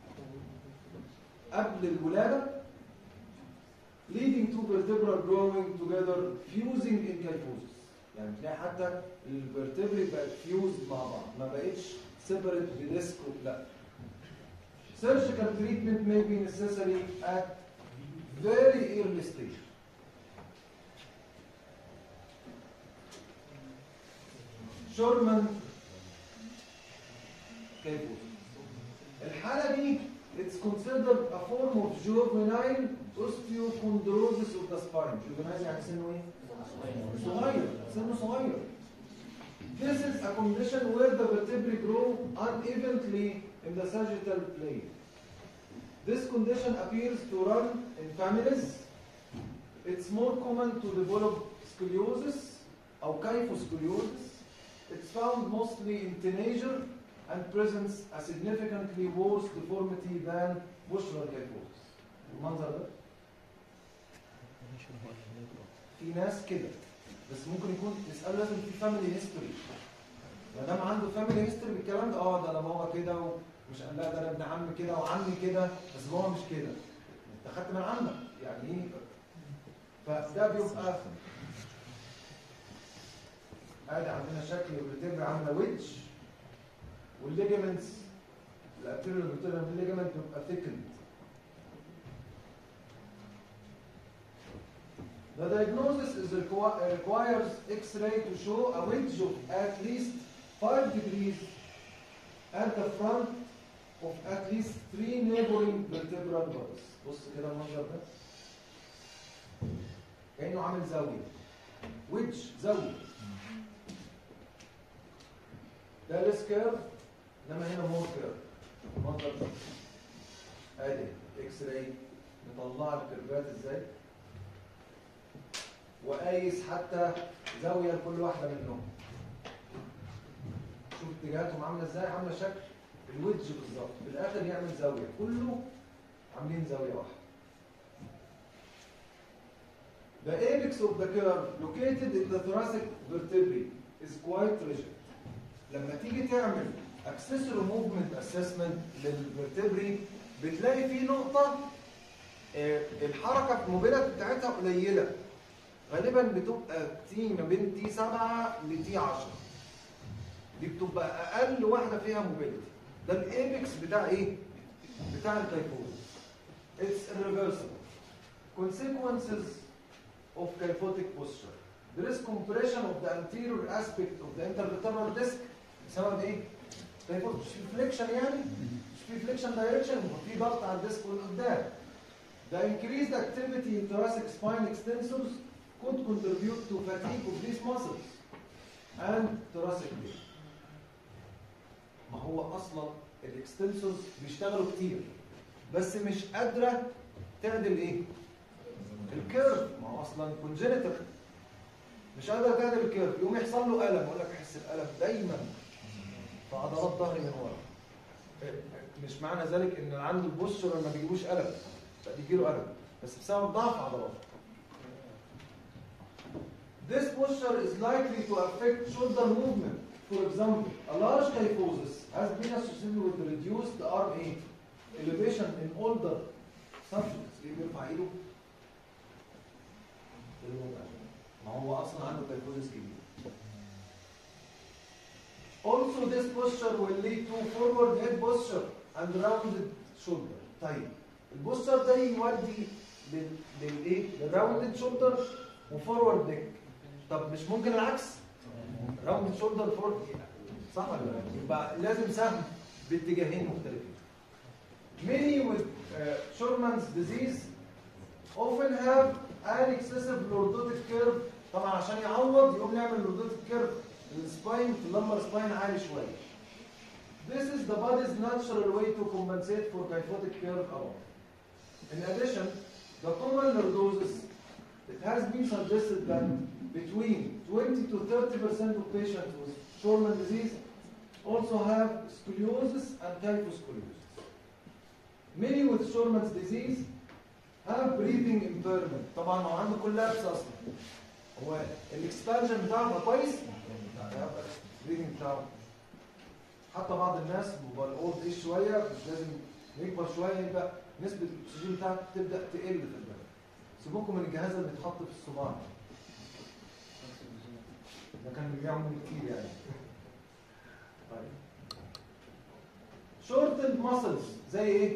قبل الولادة leading to vertebral growing together fusing in kyphosis. يعني تلاقي حتى الفرتبري بقت fused مع بعض ما بقتش separate بديسك لا. Surgical treatment may be necessary at very early stage. Shorman kyphosis. الحالة دي it's considered a form of juvenile osteochondrosis of the spine. Juvenile يعني سنه ايه؟ صغير، سنه صغير. This is a condition where the vertebrae grow unevenly in the sagittal plane. This condition appears to run in families. It's more common to develop scoliosis or kyphoscoliosis. It's found mostly in teenagers and presents a significantly worse deformity than bushral kyphosis. المنظر ده في ناس كده بس ممكن يكون نسأله لازم في فاميلي هيستوري ما دام عنده فاميلي هيستوري بالكلام ده اه ده انا بابا كده ومش لا ده انا ابن عمي كده وعمي كده بس بابا مش كده انت خدت من عمك يعني ايه فده بيبقى ادي عندنا شكل الريتيرن عامله ويدج والليجمنتس الابتيريال والبوتيريال الليجمنت بيبقى ثيكند The diagnosis is requi- requires X-ray to show a wedge of at least 5 degrees at the front of at least three neighboring vertebral bodies. بص كده المنظر ده كأنه عامل زاوية ويدج زاوية ده ليس كيرف انما هنا مور كيرف المنظر ده ادي اكس راي مطلع الكيرفات ازاي وقايس حتى زاويه لكل واحده منهم شوف اتجاهاتهم عامله ازاي عامله شكل الويدج بالظبط في الاخر يعمل زاويه كله عاملين زاويه واحده The apex of the curve located in the thoracic vertebrae is quite rigid. لما تيجي تعمل accessory movement assessment للفرتبري بتلاقي في نقطة آه، الحركة الموبيلة بتاعتها قليلة غالبا بتبقى تي ما بين تي 7 لتي 10 دي بتبقى أقل واحدة فيها موبيلتي ده الإيبكس بتاع إيه؟ بتاع الكيفوز It's irreversible. Consequences of kyphotic posture. There is compression of the anterior aspect of the intervertebral disc بسبب ايه؟ kyphotic. مش في فليكشن يعني؟ مش في فليكشن دايركشن في ضغط على الديسك من قدام. The increased activity in thoracic spine extensors could contribute to fatigue of these muscles. and thoracic leg ما هو اصلا الاكستنسورز بيشتغلوا كتير بس مش قادره تعدل ايه الكيرف ما هو اصلا كونجنتال مش قادره تعدل الكيرف يقوم يحصل له الم يقول لك احس الالم دايما في عضلات ظهري من ورا مش معنى ذلك ان اللي عنده البوستشر ما بيجيبوش الم لا بيجي له الم بس بسبب ضعف عضلاته This posture is likely to affect shoulder movement. For example, a large kyphosis has been associated with reduced arm A elevation in older subjects. ليه بيرفع ايده؟ ما هو اصلا عنده kyphosis كبير. Also, this posture will lead to forward head posture and rounded shoulder. طيب البوستر ده يودي لل للايه؟ للراوندد شولدر وفورورد نيك. طب مش ممكن العكس؟ راوند شولدر فورورد صح ولا لا؟ يبقى لازم سهم باتجاهين مختلفين. Many with uh, Schurman's disease often have an excessive lordotic curve طبعا عشان يعوض يقوم نعمل lordotic curve السباين في اللمبر سباين عالي شويه. This is the body's natural way to compensate for kyphotic curve alone. In addition, the common lordosis, it has been suggested that between 20 to 30 percent of patients with Schulman disease also have scoliosis and kyphoscoliosis. Many with Schulman's disease have breathing impairment. طبعا هو عنده كولابس اصلا. هو الاكسبانشن بتاعه كويس؟ لا يبقى البريدنج بتاعه حتى بعض الناس بيبقى الاولد ايج شويه مش لازم يكبر شويه يبقى نسبه الاكسجين بتاعته تبدا تقل في الدم. سيبوكم من الجهاز اللي بيتحط في الصباع. ده كان بيعمل كتير يعني. طيب. شورتد ماسلز زي ايه؟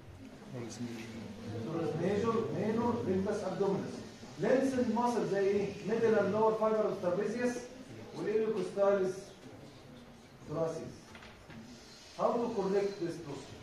ميجور مينور ريمبس ابدومينس لينسن ماسل زي ايه؟ ميدل اند لور فايبر اوف ترابيزيوس والإيلوكوستاليس ثراسيس How to correct this process?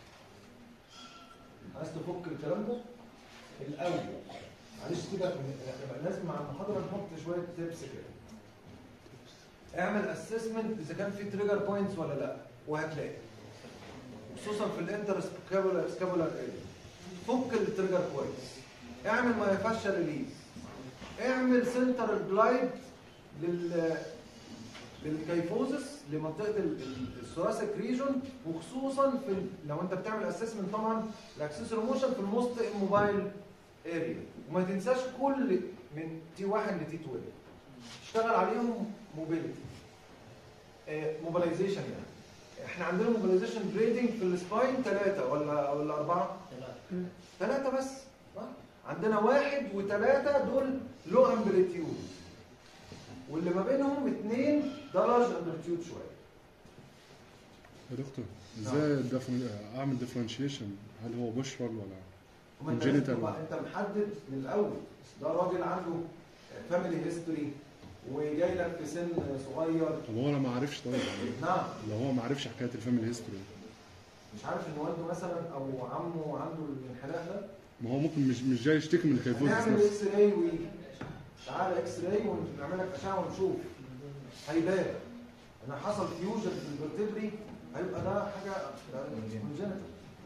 عايز تفك الكلام ده؟ الأول معلش كده يبقى لازم مع المحاضرة نحط شوية تيبس كده اعمل اسسمنت إذا كان في تريجر بوينتس ولا لا وهتلاقي خصوصا في الانتر سكابولار سكابولار اريا فك التريجر بوينتس اعمل ما ينفعش ريليز اعمل سنتر جلايد لل للكيفوزس لمنطقه الثوراسيك ريجون وخصوصا في ال- لو انت بتعمل اسسمنت طبعا الاكسسوري موشن في الموست موبايل اريا وما تنساش كل من تي 1 لتي 12 اشتغل عليهم موبيليتي موبيلايزيشن يعني احنا عندنا موبيلايزيشن جريدنج في السباين ثلاثه ولا ولا اربعه؟ ثلاثه بس صح؟ عندنا واحد وثلاثه دول لو امبليتيود واللي ما بينهم اثنين ده لارج امبليتيود شويه يا دكتور ازاي الدفن... اعمل ديفرنشيشن هل هو بشرل ولا وما انت Congenital. لازم تبقى انت محدد من الاول ده راجل عنده فاميلي هيستوري وجاي لك في سن صغير طب هو انا ما عرفش طيب يعني نعم لو هو ما عرفش حكايه الفاميلي هيستوري مش عارف ان والده مثلا او عمه عنده الانحناء ده ما هو ممكن مش مش جاي يشتكي من الكيفوزس نعمل نفسه اكس راي و تعالى اكس راي ونعمل لك اشعه ونشوف هيبان ان حصل فيوجن في الفرتبري هيبقى ده حاجه كونجنتال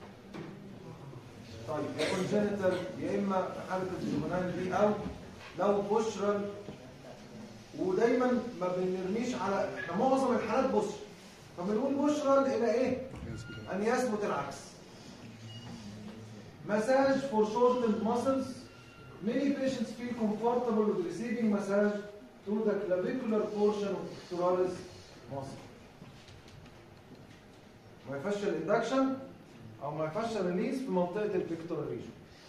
طيب يا كونجنتال يا اما في حاله الجمنال دي او لو بشرا ودايما ما بنرميش على احنا معظم الحالات بشرا فبنقول بشرا الى ايه؟ أن يثبت العكس. Massage for shortened muscles. Many patients feel comfortable with receiving massage through the clavicular portion of pectoralis muscle. ما يفش الاندكشن او ما يفش الريليز في منطقه البيكتورال ريجن.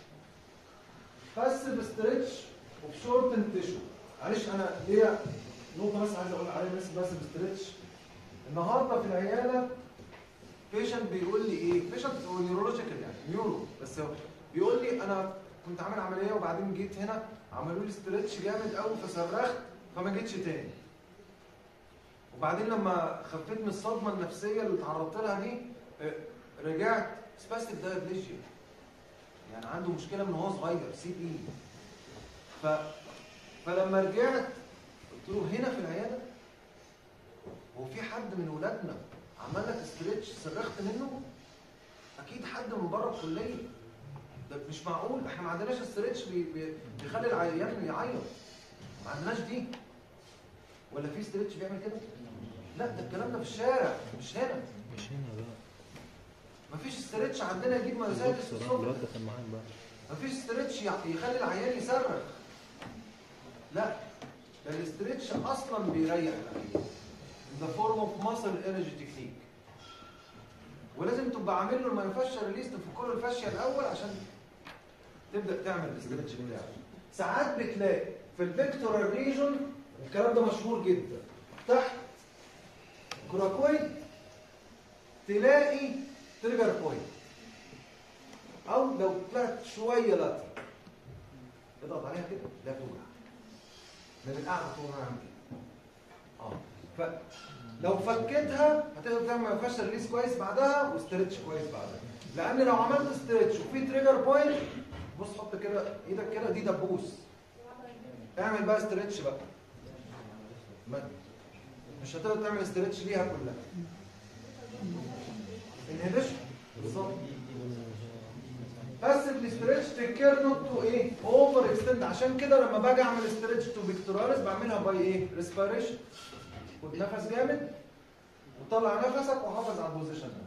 بس بستريتش اوف شورتن تيشو. معلش انا ليا نقطه بس عايز اقول عليها بس بس بستريتش. النهارده في العياده بيشنت بيقول لي ايه بيشنت هو نيورولوجيكال يعني نيورو بس هو بيقول لي انا كنت عامل عمليه وبعدين جيت هنا عملوا لي ستريتش جامد قوي فصرخت فما جيتش تاني وبعدين لما خفيت من الصدمه النفسيه اللي اتعرضت لها دي آه، رجعت سباستيك دايبليجيا يعني عنده مشكله من هو صغير سي بي ف فلما رجعت قلت له هنا في العياده هو في حد من ولادنا عمل لك استريتش صرخت منه اكيد حد من بره الكليه ده مش معقول احنا ما عندناش استريتش بي بي بيخلي العيان يعيط ما عندناش دي ولا في استريتش بيعمل كده لا ده الكلام ده في الشارع مش هنا مش هنا بقى مفيش استريتش عندنا يجيب ميوسايتس الدكتور الصبح الواد ده كان معايا بقى مفيش استريتش يع- يخلي العيان يصرخ لا ده الاستريتش اصلا بيريح العيان ذا فورم اوف ماسل انرجي تكنيك ولازم تبقى عامل له المانيفاكتشر ريليست في كل الفاشيه الاول عشان تبدا تعمل الاستريتش بتاعك ساعات بتلاقي في الفيكتورال ريجون الكلام ده مشهور جدا تحت كوراكويد تلاقي تريجر بوينت او لو طلعت شويه لاتر اضغط عليها كده لا توجع من القعده توجع عامل كده اه فلو فكيتها هتقدر تعمل فاشل ريليس كويس بعدها واسترتش كويس بعدها لان لو عملت استرتش وفي تريجر بوينت بص حط كده ايدك كده دي دبوس اعمل بقى استرتش بقى ما- مش هتقدر تعمل استرتش ليها كلها انهبيشن بالظبط بس الاسترتش تكير نوت تو ايه اوفر اكستند عشان كده لما باجي اعمل استرتش تو فيكتوراليس بعملها باي ايه ريسبيريشن خد نفس جامد وطلع نفسك وحافظ على البوزيشن ده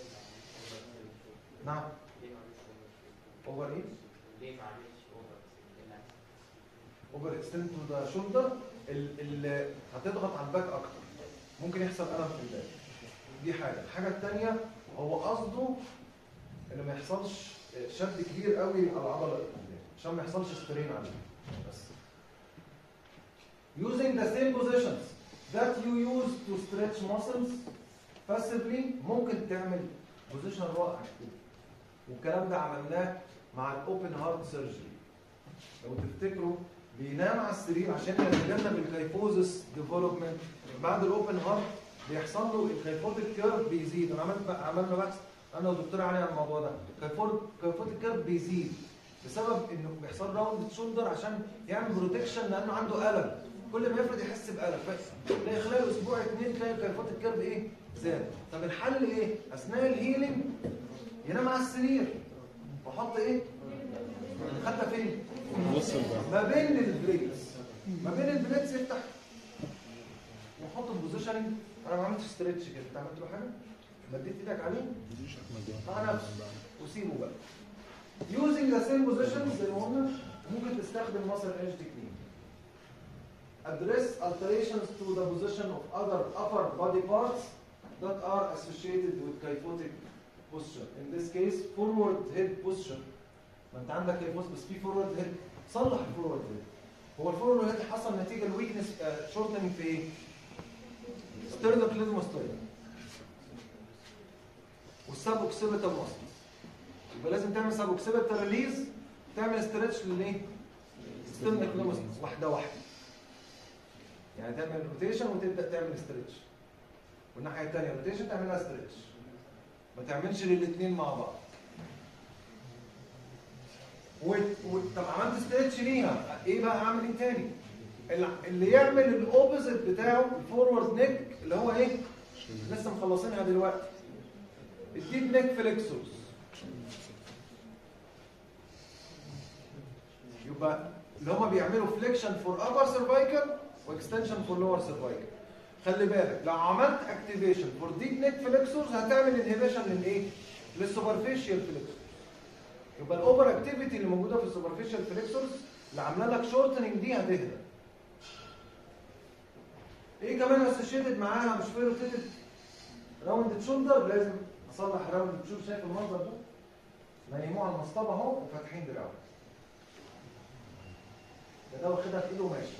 نعم اوفر ايه ليه ما عملتش اوفر اوفر اكستند تو ذا شولدر اللي هتضغط على الباك اكتر ممكن يحصل الم في الباك دي حاجه الحاجه الثانيه هو قصده ان ما يحصلش شد كبير قوي على العضله اللي قدام عشان ما يحصلش سترين عليه بس using the same positions that you use to stretch muscles passively ممكن تعمل بوزيشن رائع والكلام ده عملناه مع الاوبن هارت سيرجري لو تفتكروا بينام على السرير عشان يتجنب الكايفوزس ديفلوبمنت بعد الاوبن هارت بيحصل له الكايفوتيك كيرف بيزيد انا عملت عملنا بحث انا والدكتور علي عن الموضوع ده الكايفوتيك كيرف بيزيد بسبب انه بيحصل راوند شولدر عشان يعمل بروتكشن لانه عنده الم كل ما يفرد يحس بالم فتلاقي خلال اسبوع اثنين تلاقي الكايفوتيك كيرف ايه زاد طب الحل ايه اثناء الهيلينج ينام على السرير واحط ايه خدنا فين وصل بقى ما بين البليتس ما بين البليتس يفتح وحط البوزيشننج انا ما عملتش ستريتش كده انت عملت له حاجه مديت ايدك عليه مفيش احمد ده مع نفسه وسيبه بقى using the same positions زي ما قلنا ممكن تستخدم muscle edge technique address alterations to the position of other upper body parts that are associated with kyphotic posture in this case forward head posture ما انت عندك كيفوس بس في فورورد هيد صلح الفورورد هيد هو الفورورد هيد حصل نتيجه الويكنس شورتنج في ايه؟ ستيرنوكليزموستويد والسب اوكسيبيتال ماسل يبقى لازم تعمل سب اوكسيبيتال ريليز تعمل ستريتش للايه؟ ستيرنوكليزموستويد واحده واحده يعني تعمل روتيشن وتبدا تعمل ستريتش والناحيه الثانيه روتيشن تعملها ستريتش ما تعملش للاثنين مع بعض و... و... طب عملت ستريتش ليها ايه بقى اعمل ايه تاني الع- اللي يعمل الاوبوزيت بتاعه الفورورد نيك اللي هو ايه لسه مخلصينها دلوقتي الديب نيك فليكسورز يبقى اللي هما بيعملوا فليكشن فور ابر سيرفايكال واكستنشن فور لور سيرفايكال خلي بالك لو عملت اكتيفيشن فور ديب نيك فليكسورز هتعمل انهبيشن للايه للسوبرفيشال فليكسورز يبقى الاوفر اكتيفيتي اللي موجوده في السوبرفيشال فليكسورز اللي عامله لك شورتنج دي هتهدى ايه كمان اسوشيتد معاها مش في روتيتد راوند شولدر لازم اصلح راوند شولدر شايف المنظر ده نيموه على المصطبه اهو وفاتحين دراعه ده ده واخدها في ايده وماشي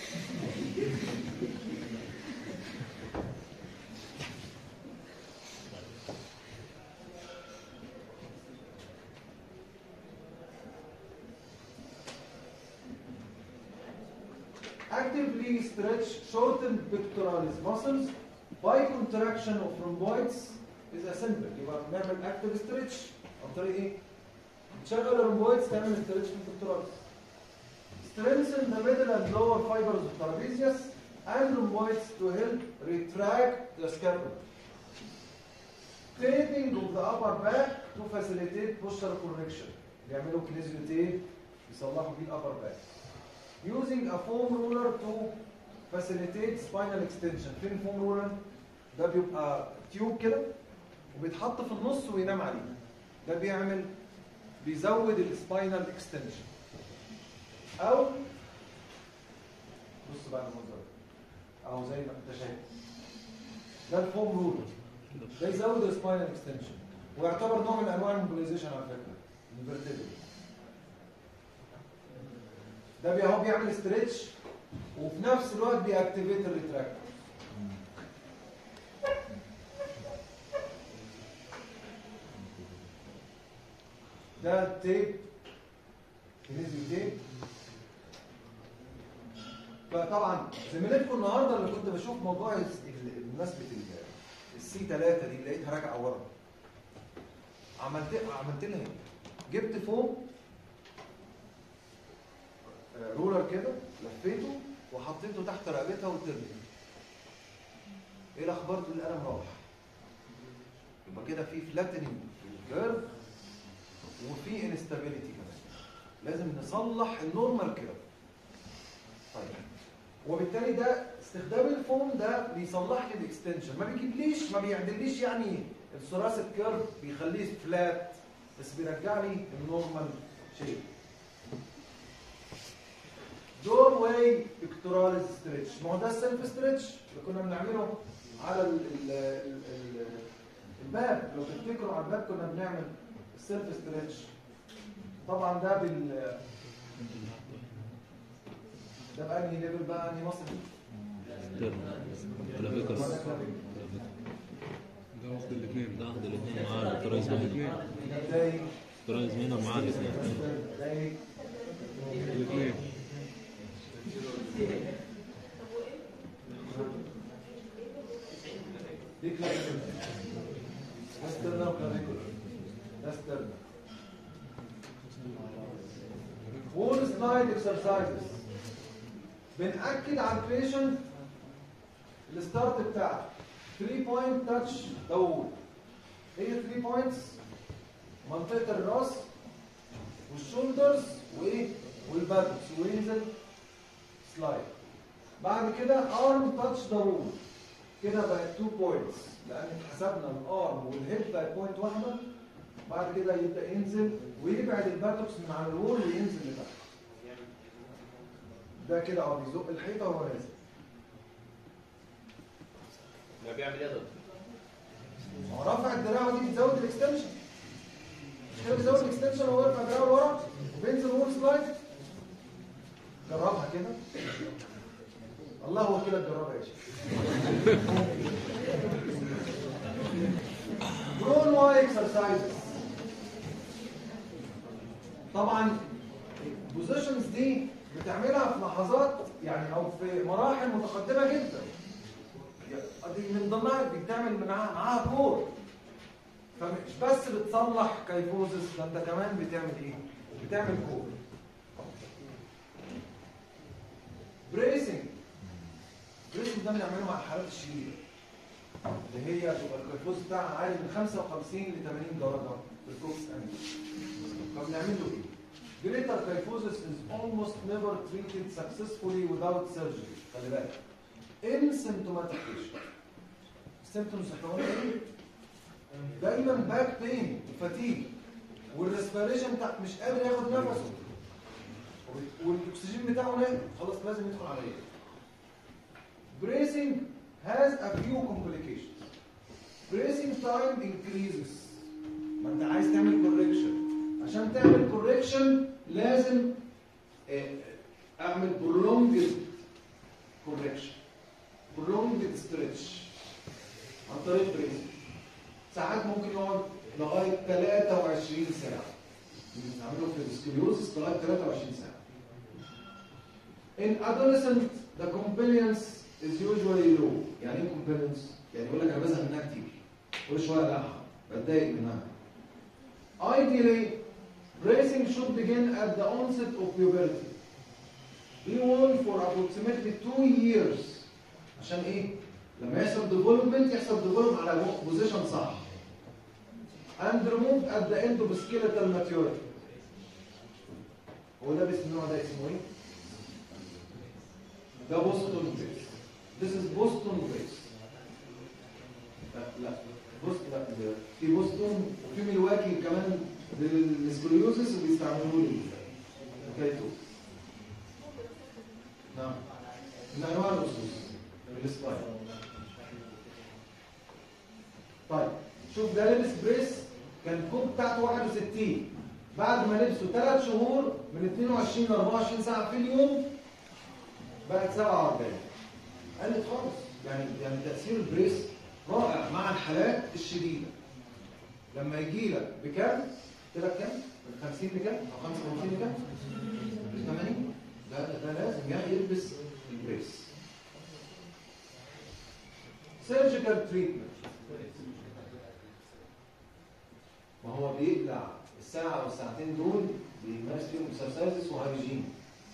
actively stretch shortened pectoralis muscles by contraction of rhomboids is a simple يبقى بنعمل active stretch عن طريق ايه؟ تشغل الرhomboids تعمل stretch في البكتوراليس strengthen the middle and lower fibers of trapezius and rhomboids to help retract the scapula. Taping of the upper back to facilitate posture correction. بيعملوا كنيزيو تيب يصلحوا بيه الابر باك. Using a foam roller to facilitate spinal extension. فين الفوم رولر؟ ده بيبقى تيوب كده وبيتحط في النص وينام عليه. ده بيعمل بيزود السباينال اكستنشن. او بص بقى المنظر اهو زي ما انت شايف ده الفوم رولر ده يزود السباينال اكستنشن ويعتبر نوع من انواع الموبيلايزيشن على فكره الفيرتيبل ده بي- هو بيعمل ستريتش وفي نفس الوقت بيأكتيفيت الريتراكتور ده تيب كنيزيو تيب فطبعا زميلتكم النهارده اللي كنت بشوف موضوع ال- ال- بمناسبه ال- السي 3 دي لقيتها راجعه ورا عملت عملت لها ايه؟ جبت فوم آه، رولر كده لفيته وحطيته تحت رقبتها وترمي ايه الاخبار تقول القلم راح يبقى كده في فلاتنينج في الكيرف وفي انستابيليتي كمان لازم نصلح النورمال كيرف طيب وبالتالي ده استخدام الفوم ده بيصلح لي الاكستنشن ما بيجيبليش ما بيعدليش يعني الثوراسيك كيرف بيخليه فلات بس بيرجع لي النورمال شيب دور واي بيكتوراليز ستريتش ما هو ده السيلف ستريتش اللي كنا بنعمله على ال ال ال ال الباب لو تفتكروا على الباب كنا بنعمل السيلف ستريتش طبعا ده بال ده بأنهي ليفل بقى انهي مصر كلافيكس ولا كلافيكس؟ ده واخد الاثنين ده واخد الاثنين معاه الترايز مينر ده ازاي؟ الترايز مينر معاه الاثنين ازاي؟ الاثنين دي كلافيكول ده ستيرنا وكلافيكول ده ستيرنا وول سلايد اكسرسايزز بنأكد على البيشنت الستارت بتاعه 3 بوينت تاتش دول ايه 3 بوينتس منطقه الراس والشولدرز وايه والباتكس وينزل سلايد بعد كده ارم تاتش ضروري كده بقت 2 بوينتس لان حسبنا الارم والهيد بقت بوينت واحده بعد كده يبدا ينزل ويبعد الباتوكس من على الوول وينزل لتحت ده كده اه بيزق الحيطه وهو نازل ما بيعمل ايه يا دكتور؟ هو رفع الدراع دي بتزود الاكستنشن مش كده بيزود الاكستنشن وهو يرفع دراعه لورا وبينزل وول سلايد جربها كده الله هو كده الجراب يا شيخ برون واي اكسرسايزز طبعا البوزيشنز دي بتعملها في لحظات يعني او في مراحل متقدمه جدا دي من ضمنها بتعمل معاها معاها كور فمش بس بتصلح كيفوزس ده انت كمان بتعمل ايه؟ بتعمل كور بريسنج بريسنج ده بنعمله مع الحالات الشديده اللي هي تبقى الكيفوز بتاعها عالي من 55 ل 80 درجه في البروكس انجل فبنعمل له ايه؟ Greater kyphosis is almost never treated successfully without surgery. خلي بالك. Asymptomatic patient. السيمتومز احنا قلنا ايه؟ دايما باك بين وفتيج والريسبيريشن بتاع مش قادر ياخد نفسه والاكسجين بتاعه ناقص خلاص لازم يدخل عمليه. Bracing has a few complications. Bracing time increases. ما انت عايز تعمل correction. عشان تعمل correction لازم آه، اعمل prolonged correction. prolonged stretch. عن طريق بريسنج. ساعات ممكن يقعد لغايه 23 ساعه. بنعمله في السكليوزس لغايه 23 ساعه. In adolescent the compliance is usually low. يعني ايه compliance؟ يعني يقول لك انا بزهق منها كتير. كل شويه العبها بتضايق منها. Ideally, bracing should begin at the onset of puberty. Be warned for approximately two years عشان ايه؟ لما يحصل ديفلوبمنت يحصل ديفلوب على بوزيشن صح and removed at the end of skeletal maturity هو لابس النوع ده اسمه ايه؟ ده بوستون بريس This is بوستون بريس لا لا بص لا ده في بوستون وفي ميلواكي كمان للسكوليوزس وبيستعملوه لي حكايته نعم من انواع الاسس السباين طيب شوف ده لابس بريس كان الكوب بتاعته 61 بعد ما لبسه 3 شهور من 22 ل 24 ساعه في اليوم بقت 47 قلت خالص يعني يعني تاثير البريس رائع مع الحالات الشديده لما يجي لك بكام؟ قلت لك كام؟ من 50 لكام؟ او 55 لكام؟ ل 80 ده ده لازم يعني يلبس البريس سيرجيكال تريتمنت ما هو بيقلع الساعة أو الساعتين دول بيمارس فيهم اكسرسايزز وهايجين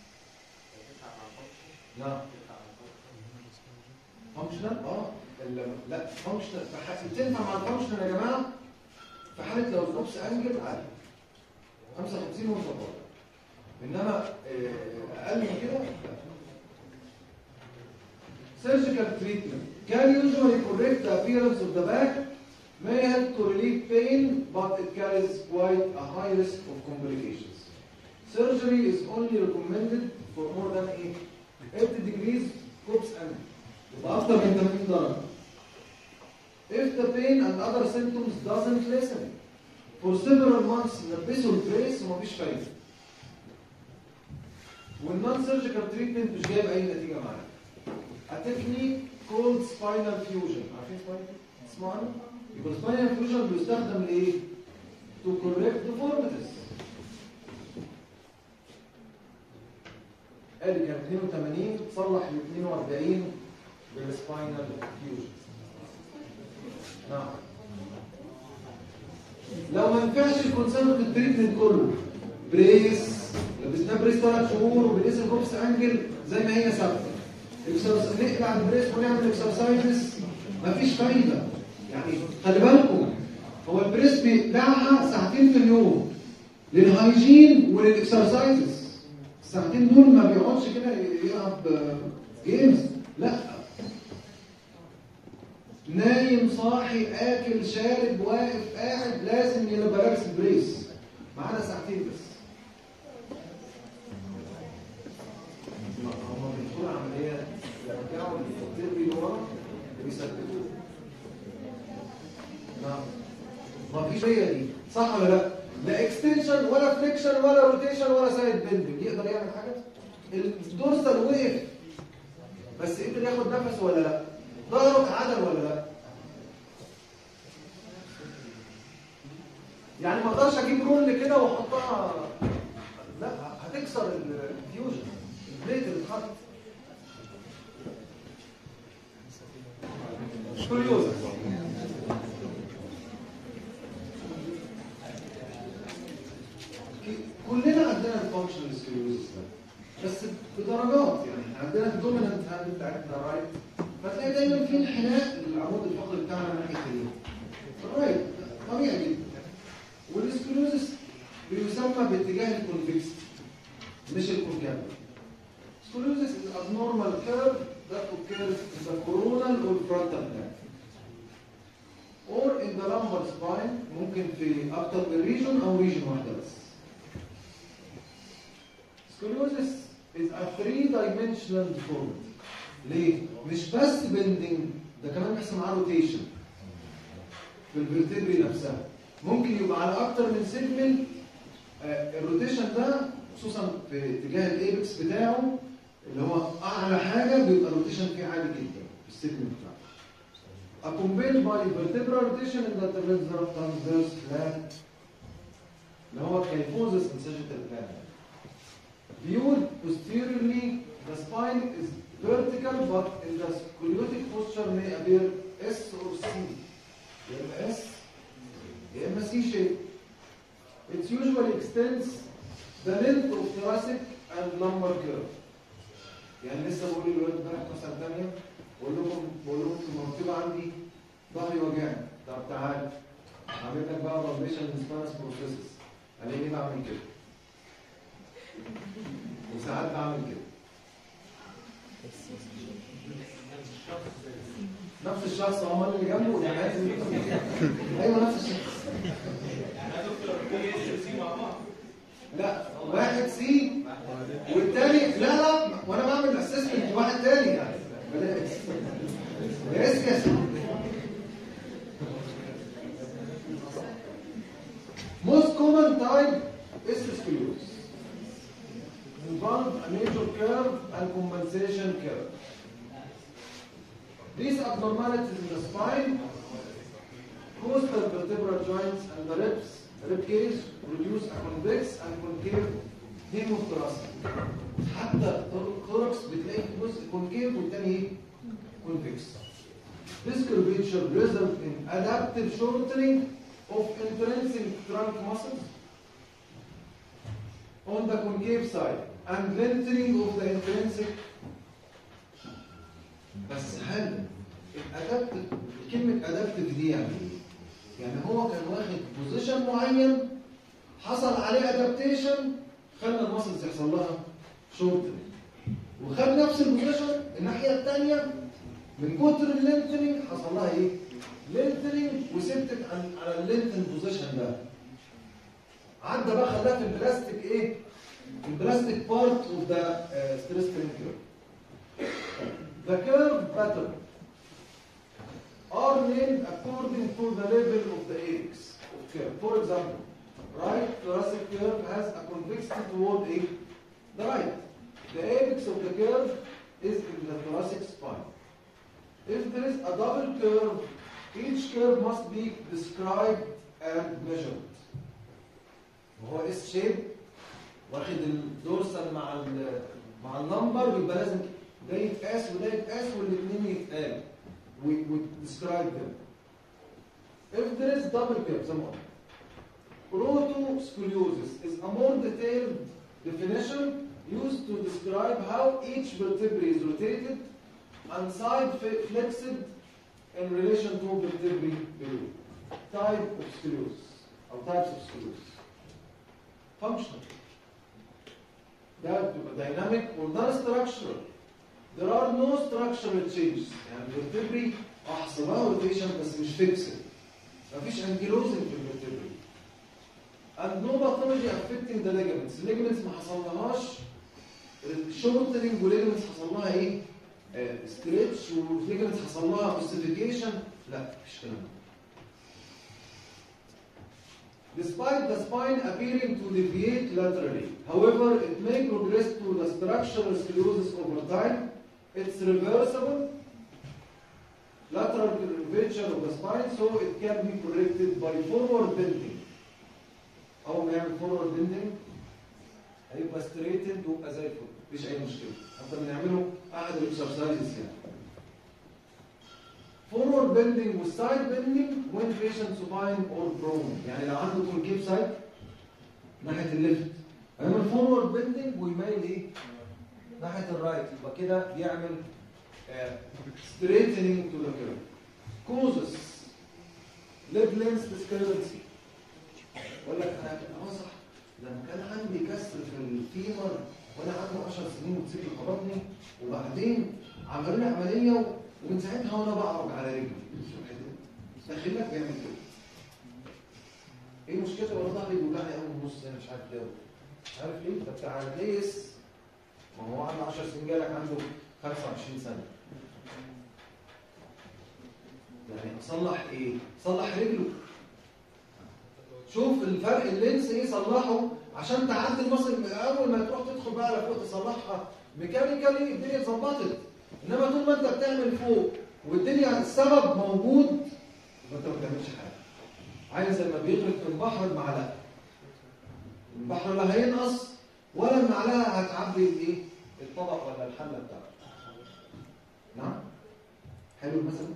نعم فانكشنال اه ال- لا فانكشنال تنفع مع الفانكشنال يا جماعة في حالة لو الكوبس انجل عالي 55 وانت طالع انما آه، اقل من كده لا. Surgical treatment can usually correct the appearance of the back, may help to relieve pain, but it carries quite a high risk of complications. Surgery is only recommended for more than 8, 80 degrees Cook's angle. يبقى أكتر من 80 درجة. If the pain and other symptoms doesn't lessen, for several months لبسوا البريس ومفيش فايدة. والنون سيرجيكال تريتمنت مش جايب أي نتيجة معانا. a technique called spinal fusion عارفين spinal اسمعوا عنه؟ يبقى spinal fusion بيستخدم لايه؟ to correct deformities ادي كان 82 تصلح ل 42 بالسباينال فيوجن نعم لو ما ينفعش الكونسرفتيف تريتمنت كله بريس لبسناه بريس ثلاث شهور وبنقيس الكوبس انجل زي ما هي ثابته اكسرس- نقلع البريس ونعمل اكسرسايزز مفيش فايده يعني خلي بالكم هو البريس بيقلعها ساعتين في اليوم للهايجين وللاكسرسايزز الساعتين دول ما بيقعدش كده يلعب جيمز لا نايم صاحي اكل شارب واقف قاعد لازم يبقى لابس البريس معانا ساعتين بس ما هم بيدخلوا عمليات يرجعوا الفطير بيه ورا ويثبتوه نعم ما فيش هي دي صح ولا لا؟ لا اكستنشن ولا فليكشن ولا روتيشن ولا سايد بندنج يقدر يعمل حاجه؟ الدورسال وقف بس قدر ياخد نفسه ولا لا؟ ظهره اتعدل ولا لا؟ يعني ما اقدرش اجيب رول كده واحطها لا هتكسر الفيوجن البليت اللي اتحط سكوليوزس كلنا عندنا الفانكشنال سكوليوزس ده بس بدرجات يعني عندنا الدومينانت هاند بتاعتنا رايت فتلاقي دايما في انحناء للعمود الفقري بتاعنا ناحيه اليمين الرايت طبيعي جدا والسكلوزس بيسمى باتجاه الكونفكس مش الكونكافيتي Scoliosis is abnormal curve that occurs in the coronal or frontal plane or in the lumbar spine ممكن في أكتر من region أو region واحدة بس. Scoliosis is a three-dimensional deformity. ليه؟ مش بس bending ده كمان بيحصل معاه rotation في الفرتبري نفسها. ممكن يبقى على أكتر من سيجمنت الروتيشن ده خصوصا في اتجاه الايبكس بتاعه اللي هو اعلى حاجه بيبقى الروتيشن فيه عالي جدا في السيجمنت بتاعه. Accompanied by vertebral rotation in the transverse flat اللي هو kyphosis in sagittal plane. Viewed posteriorly, the spine is vertical but in the scoliotic posture may appear S or C. يا اما S يا اما C shape. It usually extends the length of thoracic and lumbar curve. يعني لسه بقول للولاد امبارح في سنه ثانيه بقول لكم بقول لكم في المنطقه عندي ظهري وجعني طب تعال هعمل لك بقى فالبيشن سبانس بروسيسز الاقيني بعمل كده وساعات بعمل كده نفس الشخص هو اللي جنبه ده عايز ايوه نفس الشخص لا واحد سي والتاني لا لا وانا بعمل اسسمنت واحد تاني يعني بلاش بلاش يا سيدي Most common type is scoliosis. Involve a major curve and compensation curve. These abnormalities in the spine cause the vertebral joints and the ribs, rib cage produce a convex and concave hemothoracic. حتى الثوركس بتلاقي جزء concave والتاني ايه؟ convex. This curvature results in adaptive shortening of intrinsic trunk muscles on the concave side and lengthening of the intrinsic بس هل الادابتيف كلمه ادابتيف دي يعني ايه؟ يعني هو كان واخد بوزيشن معين حصل عليه ادابتيشن خلى المسلز يحصل لها شورت وخد نفس البوزيشن الناحيه الثانيه من كتر اللينتنج حصل لها ايه؟ لينتنج وسبتت عن- على اللينتن بوزيشن ده عدى بقى خلاها في البلاستيك ايه؟ البلاستيك بارت اوف ذا ستريس كيرف The curve pattern are named according to the level of the apex of curve. For example, right thoracic curve has a convexity toward a the right. The apex of the curve is in the thoracic spine. If there is a double curve, each curve must be described and measured. وهو اس شيب واخد الدورسال مع ال مع اللمبر يبقى لازم ده يتقاس وده يتقاس والاثنين يتقال وتسكرايب them. If there is double curve, زي ما قلنا. Protoscoliosis is a more detailed definition used to describe how each vertebrae is rotated and side fi- flexed in relation to vertebrae below. Type of scoliosis, or types of scoliosis. Functional. ده بتبقى dynamic or non-structural. There are no structural changes. يعني الفرتبري اه حصل لها روتيشن بس مش فيكسد. مفيش انكيلوزنج في الفرتبري. And no pathology affecting the ligaments. Ligaments ما حصلهاش الشورتنج وليجمنتس حصل لها ايه؟ ستريتش وليجمنتس حصل لها اوسيفيكيشن لا مفيش كلام ده. Despite the spine appearing to deviate laterally, however, it may progress to the structural sclerosis over time. It's reversible lateral curvature of the spine, so it can be corrected by forward bending. أول ما يعمل forward bending هيبقى straightened ويبقى زي الفل، مفيش أي مشكلة. حتى بنعمله أحد الإكسرسايزز يعني. forward bending والside bending when patient supine or prone يعني لو عنده concave side ناحية الليفت هيعمل forward bending ويميل ايه؟ ناحية الرايت يبقى كده بيعمل آه، straightening to the curve causes leg length discrepancy يقول لك انا اه صح لما كان عندي كسر في الفيمر وانا عندي 10 سنين وتسيب خبطني وبعدين عملوا لي عمليه ومن ساعتها وانا بعرج على رجلي داخل لك بيعمل كده ايه مشكلته ولا ظهري بيوجعني قوي من النص انا مش عارف ليه مش عارف ليه ده بتاع ليس ما هو عنده 10 سنين جالك عنده 25 سنه يعني اصلح ايه؟ صلح رجله شوف الفرق اللينس ايه صلحه عشان تعدي المصل من اول ما تروح تدخل بقى على فوق تصلحها ميكانيكالي الدنيا اتظبطت انما طول ما انت بتعمل فوق والدنيا السبب موجود يبقى انت ما بتعملش حاجه عايز لما بيغرق من بحر بمعلقه البحر لا هينقص ولا المعلقه هتعبي الايه الطبق ولا الحله بتاعته نعم حلو المثل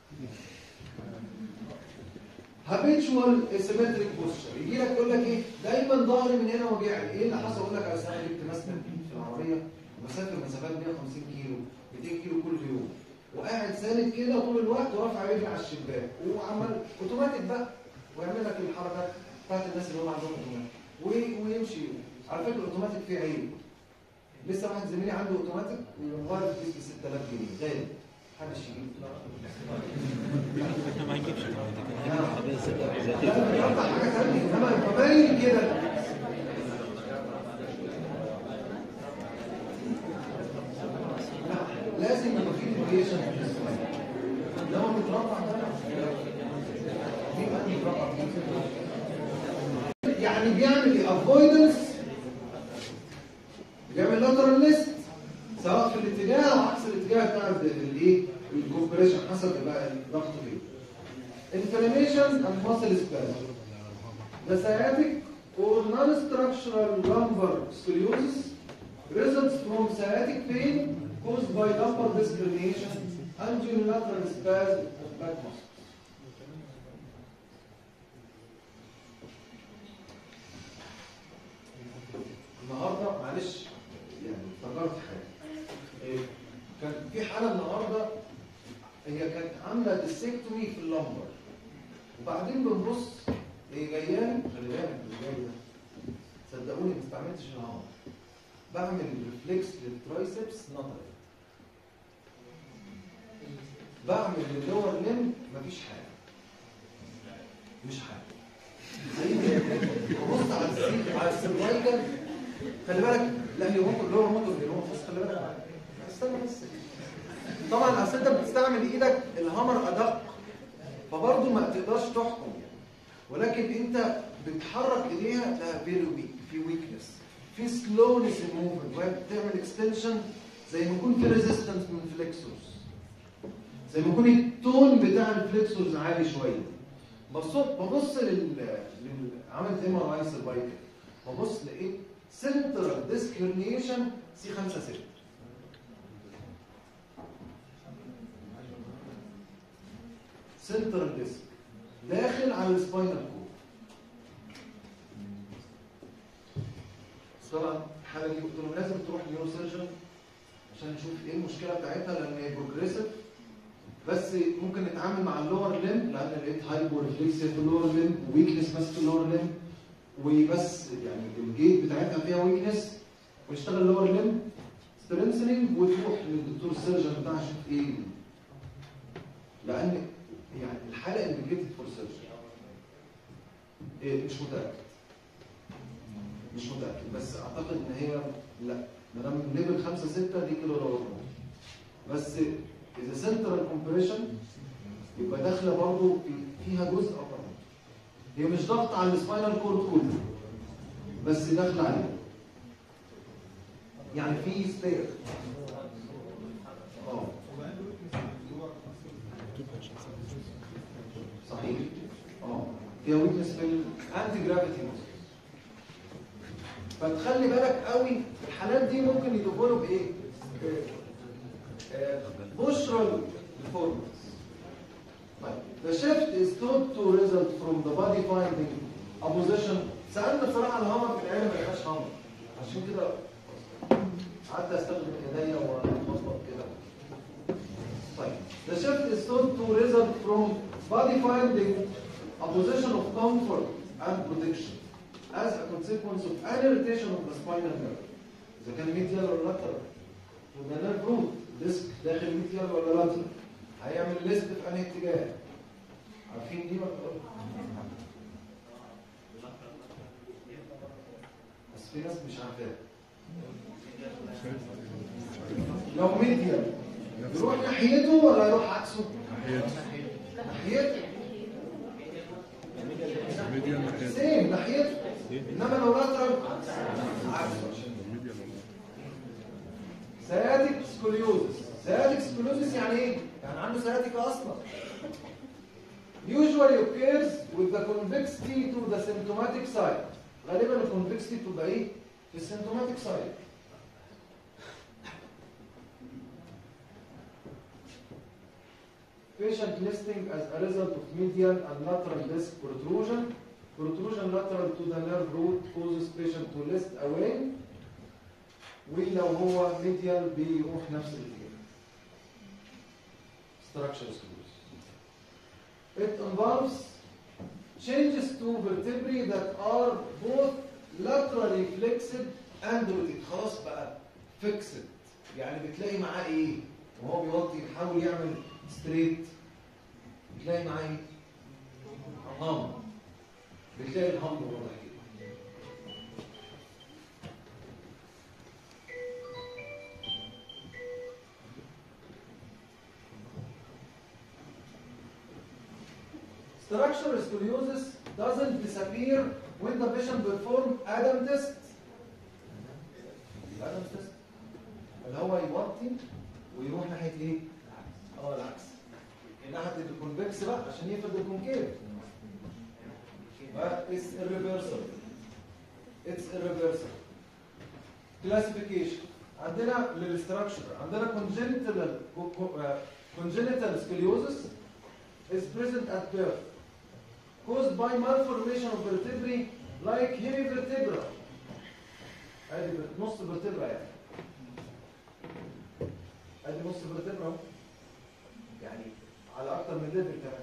هابيتشوال اسيمتريك بوستشر يجي لك يقول لك ايه دايما ظهري من هنا وجعني ايه اللي حصل اقول لك على سنه جبت مسند في العربيه وبسافر مسافات 150 كيلو 200 كيلو كل يوم وقاعد ساند كده طول الوقت ورافع رجلي على الشباك وعمال اوتوماتيك بقى ويعمل لك الحركات بتاعت الناس اللي هم عندهم اوتوماتيك و- ويمشي على فكره الاوتوماتيك فيه عيب لسه واحد زميلي عنده اوتوماتيك وموبايل فيه ب 6000 جنيه غالي محدش يجيب احنا ما هنجيبش كمان قبل ستة لا زي لا بيقطع حاجه ثانيه انما القبايل كده لا لازم يبقى في ديفيشن لما متربع ده مين بقى متربع يعني بيعمل افويدنس بيعمل لاترال ليست سواء في الاتجاه او عكس الاتجاه بتاع الايه الكومبريشن حسب بقى الضغط فين inflammation and muscle spasm. The sciatic or non-structural lumbar scoliosis results from sciatic pain caused by lumbar disc herniation and unilateral spasm of back muscles. النهارده معلش يعني افتكرت حاجه إيه، كان في حاله النهارده هي كانت عامله ديسكتومي في اللمبر وبعدين بنبص هي جايه لي خلي بالك اللي جاي ده صدقوني ما استعملتش الهواء بعمل ريفلكس للترايسبس نطري بعمل للور ليم مفيش حاجه مش حاجه زي ببص على السيل على السيرفايكل خلي بالك لا هي موتور لور موتور هو بص خلي بالك استنى بس طبعا اصل انت بتستعمل ايدك الهامر ادق فبرضه ما تقدرش تحكم ولكن انت بتحرك ايديها تلاقيها فيري ويك في ويكنس في سلونس موفمنت وهي بتعمل اكستنشن زي ما يكون في ريزيستنس من فليكسورز زي ما يكون التون بتاع الفليكسورز عالي شويه ببص ببص لل لل عملت ام ار اي سيرفايكل ببص لقيت سنترال ديسك هيرنيشن سي 5 6 سنترال ديسك داخل على السباينال كورد طبعا الحاله دي قلت له لازم تروح نيورو سيرجن عشان نشوف ايه المشكله بتاعتها لان هي بروجريسيف بس ممكن نتعامل مع اللور ليم لان لقيت هايبو ريفلكسيا في اللور ليم ويكنس بس في اللور ليم وبس يعني الجيت بتاعتها فيها ويكنس ونشتغل اللور ليم سترينثنينج وتروح للدكتور السيرجن بتاعها يشوف ايه لان يعني الحاله انديكيتد فور سيرجري إيه مش متاكد مش متاكد بس اعتقد ان هي لا ما دام ليفل 5 6 دي كده لو بس اذا سنترال كومبريشن يبقى داخله برضه في فيها جزء اكبر هي مش ضغط على السباينال كورد كله بس داخله عليه يعني في سبير اه صحيح اه فيها ويكنس في الانتي جرافيتي فتخلي بالك قوي الحالات دي ممكن يدخلوا بايه؟ بشرى performance. طيب the shift is thought to result from the body finding a position سألنا بصراحة الهامر في العيلة ما يبقاش هامر عشان كده قعدت استخدم ايديا واطبق كده طيب the shift is thought to result from body finding a position of comfort and protection as a consequence of an irritation of the spinal nerve إذا كان medial ولا lateral وده nerve root ديسك داخل medial ولا lateral هيعمل ليست في انهي اتجاه عارفين دي ولا بس في ناس مش عارفاها لو ميديال يروح ناحيته ولا يروح عكسه؟ ناحيته ميديا ناحية سيم ناحيته انما لو لاترال عكسه ميديا سياتيك سكوليوزس سياتيك سكوليوزس يعني ايه؟ يعني عنده سياتيك اصلا usually occurs with the convexity to the symptomatic side غالبا الكونفكستي بتبقى ايه؟ في السيمتوماتيك سايد Patient listing as a result of medial and lateral disc protrusion. Protrusion lateral to the nerve root causes patient to list away. ولو هو medial بيروح نفس الاتجاه. structural sclerosis. It involves changes to vertebrae that are both laterally flexed and rotated خلاص بقى fixed يعني بتلاقي معاه ايه وهو بيوطي يحاول يعمل ستريت بتلاقي معاه ايه هم بتلاقي الهم واضح كده Structural scoliosis doesn't disappear when the patient perform Adam test. Adam test اللي هو يوطي ويروح ناحية ايه؟ اه العكس. ناحية الكونفكس بقى عشان يفرد الكونكيف. But it's irreversible. It's irreversible. Classification. عندنا للستراكشر عندنا congenital congenital scoliosis is present at birth caused by malformation of vertebrae like hemivertebra ادي نص vertebra يعني ادي نص vertebra اهو يعني على اكتر من ليفل كمان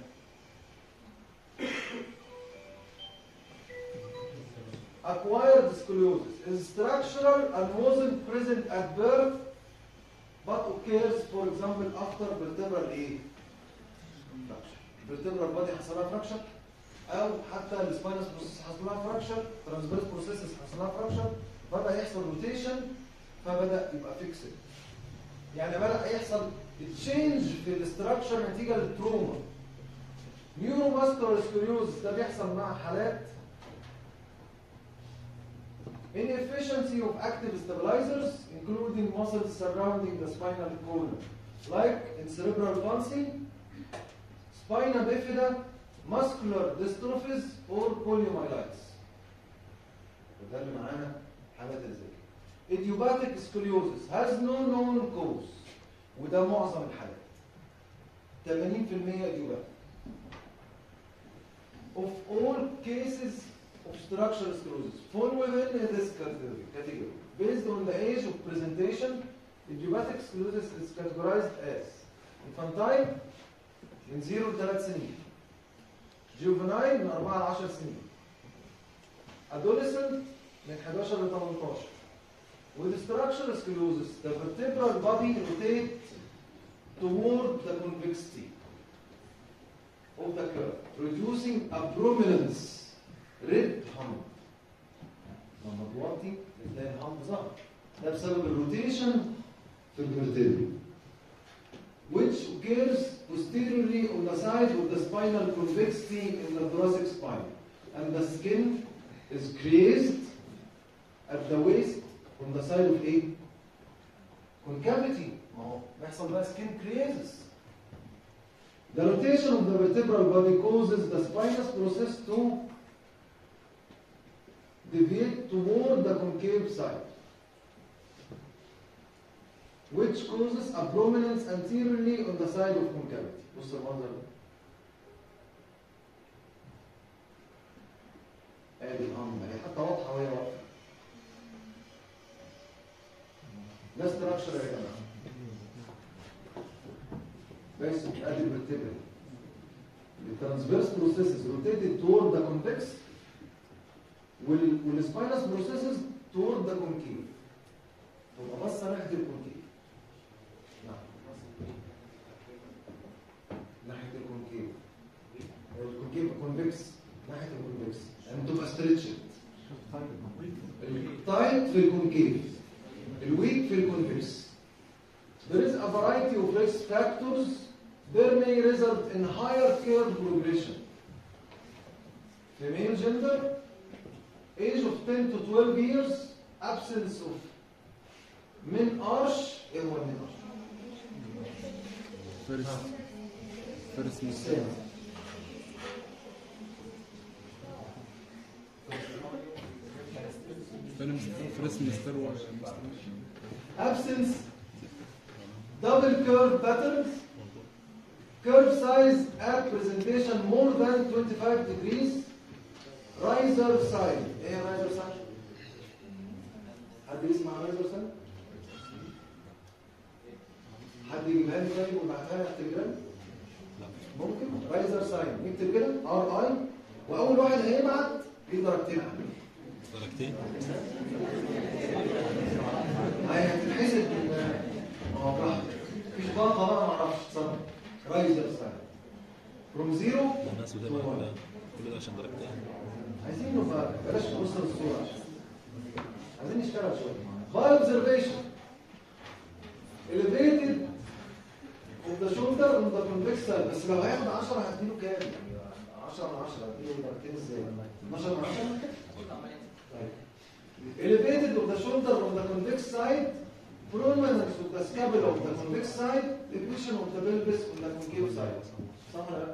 acquired scoliosis is structural and wasn't present at birth but occurs for example after vertebral ايه vertebral body حصل لها fracture او حتى السباينس بروسيس حصل لها فراكشر ترانسفيرس بروسيس حصل لها فراكشر بدا يحصل روتيشن فبدا يبقى فيكسد يعني بدا يحصل تشينج في الاستراكشر نتيجه للتروما نيورو ماسكولار سكوليوز ده بيحصل مع حالات inefficiency of active stabilizers including muscles surrounding the spinal column like in cerebral palsy spina bifida muscular dystrophies or poliomyelitis وده اللي معانا حالات الذكر idiopathic scoliosis has no known cause وده معظم الحالات 80% idiopathic of all cases of structural sclerosis fall within this category, category. Based on the age of presentation, idiopathic sclerosis is categorized as infantile من 0 ل 3 سنين juvenile من 4 ل 10 سنين adolescent من 11 ل 18 with structural sclerosis the vertebral body rotates toward the convexity of the curve producing a prominence ريد هم لما توطي بتلاقي الهم ظهر ده بسبب الروتيشن في الفرتبري which occurs posteriorly on the side of the spinal convexity in the thoracic spine and the skin is creased at the waist on the side of ايه؟ concavity ما هو بيحصل بقى skin creases The rotation of the vertebral body causes the spinous process to deviate toward the concave side, which causes a prominence anteriorly on the side of concavity. بص المنظر ده. ادي الهم هي حتى واضحه وهي واضحه. ده استراكشر يا جماعه. بس ادي الفرتبري. The transverse processes rotated toward the convex وال- والسباينس بروسيسز تورد ذا كونكيف تبقى بصه ناحيه الكونكيف نعم ناحيه الكونكيف الكونكيف كونفكس ناحيه الكونفكس يعني تبقى ستريتشد التايت في الكونكيف الويك في الكونفكس There is a variety of risk factors there may result in higher care progression. Female gender, age of 10 to 12 years, absence of min arch, ايه هو min arch؟ فارس فارس مستوى فارس مستوى Absence, double curve patterns, curve size at presentation more than 25 degrees, riser side. ايه riser side؟ حد يسمع riser side؟ حد يجيبها لي طيب ويبعتها لي على التليجرام؟ ممكن رايزر ساين نكتب كده ار اي واول واحد هيبعت ليه درجتين عليه درجتين هي هتتحسب بال اه براحتك مفيش ضغطه بقى ما اعرفش تصرف رايزر ساين فروم زيرو الناس بتبقى كلها كل ده عشان درجتين عايزين نبقى بلاش نبص للصوره عشان عايزين نشتغل شويه باي اوبزرفيشن elevated of the shoulder on the convex side بس لو هياخد 10 هديله كام؟ يعني 10 من 10 هديله درجتين ازاي؟ 12 من 10 طيب elevated of the shoulder on the convex side prominence of the scapula of the convex side depression of the pelvis on the concave side صح ولا لا؟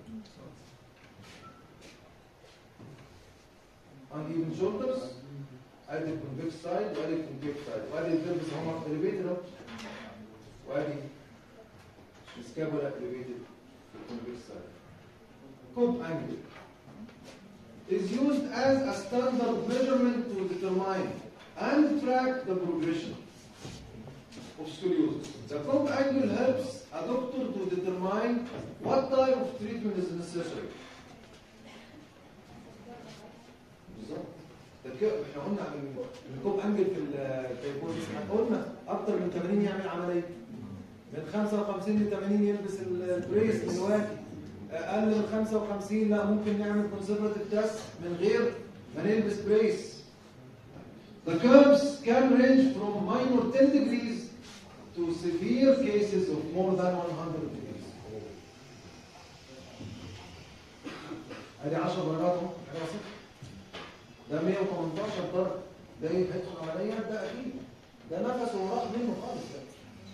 uneven shoulders ادي الكونفكس سايد وادي الكونفكس سايد وادي البلبس هم elevated اهو وادي السكابولا elevated في الكونفكس سايد كوب angle is used as a standard measurement to determine and track the progression of scoliosis. The comp angle helps a doctor to determine what type of treatment is necessary. بالظبط ده كده احنا قلنا عن الكوب انجل في الكيبورد احنا قلنا اكتر من 80 يعمل عمليه من 55 ل 80 يلبس البريس دلوقتي اقل من 55 لا ممكن نعمل كونسرفاتيف تيست من غير ما نلبس بريس The curves can range from minor 10 degrees to severe cases of more than 100 degrees. ادي 10 درجات اهو حاجه بسيطه ده 118 درجه ده ايه هيدخل عمليه ده اكيد ده نفسه راح منه خالص يعني.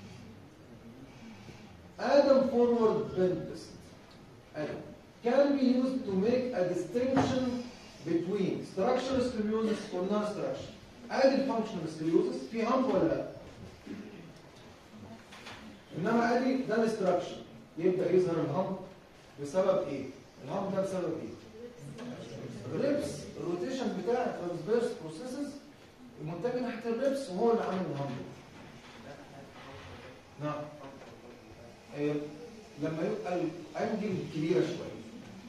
Adam forward bend test Adam can be used to make a distinction between structural scoliosis or non-structural ادي الفانكشنال سكليوزس في همب ولا لا انما ادي ده الاستراكشر يبدا يظهر الهمب بسبب ايه الهمب ده بسبب ايه الريبس الروتيشن بتاع الترانسفيرس بروسيسز المنتج ناحيه الريبس وهو اللي عامل الهمب نعم إيه، لما يبقى الانجل كبيره شويه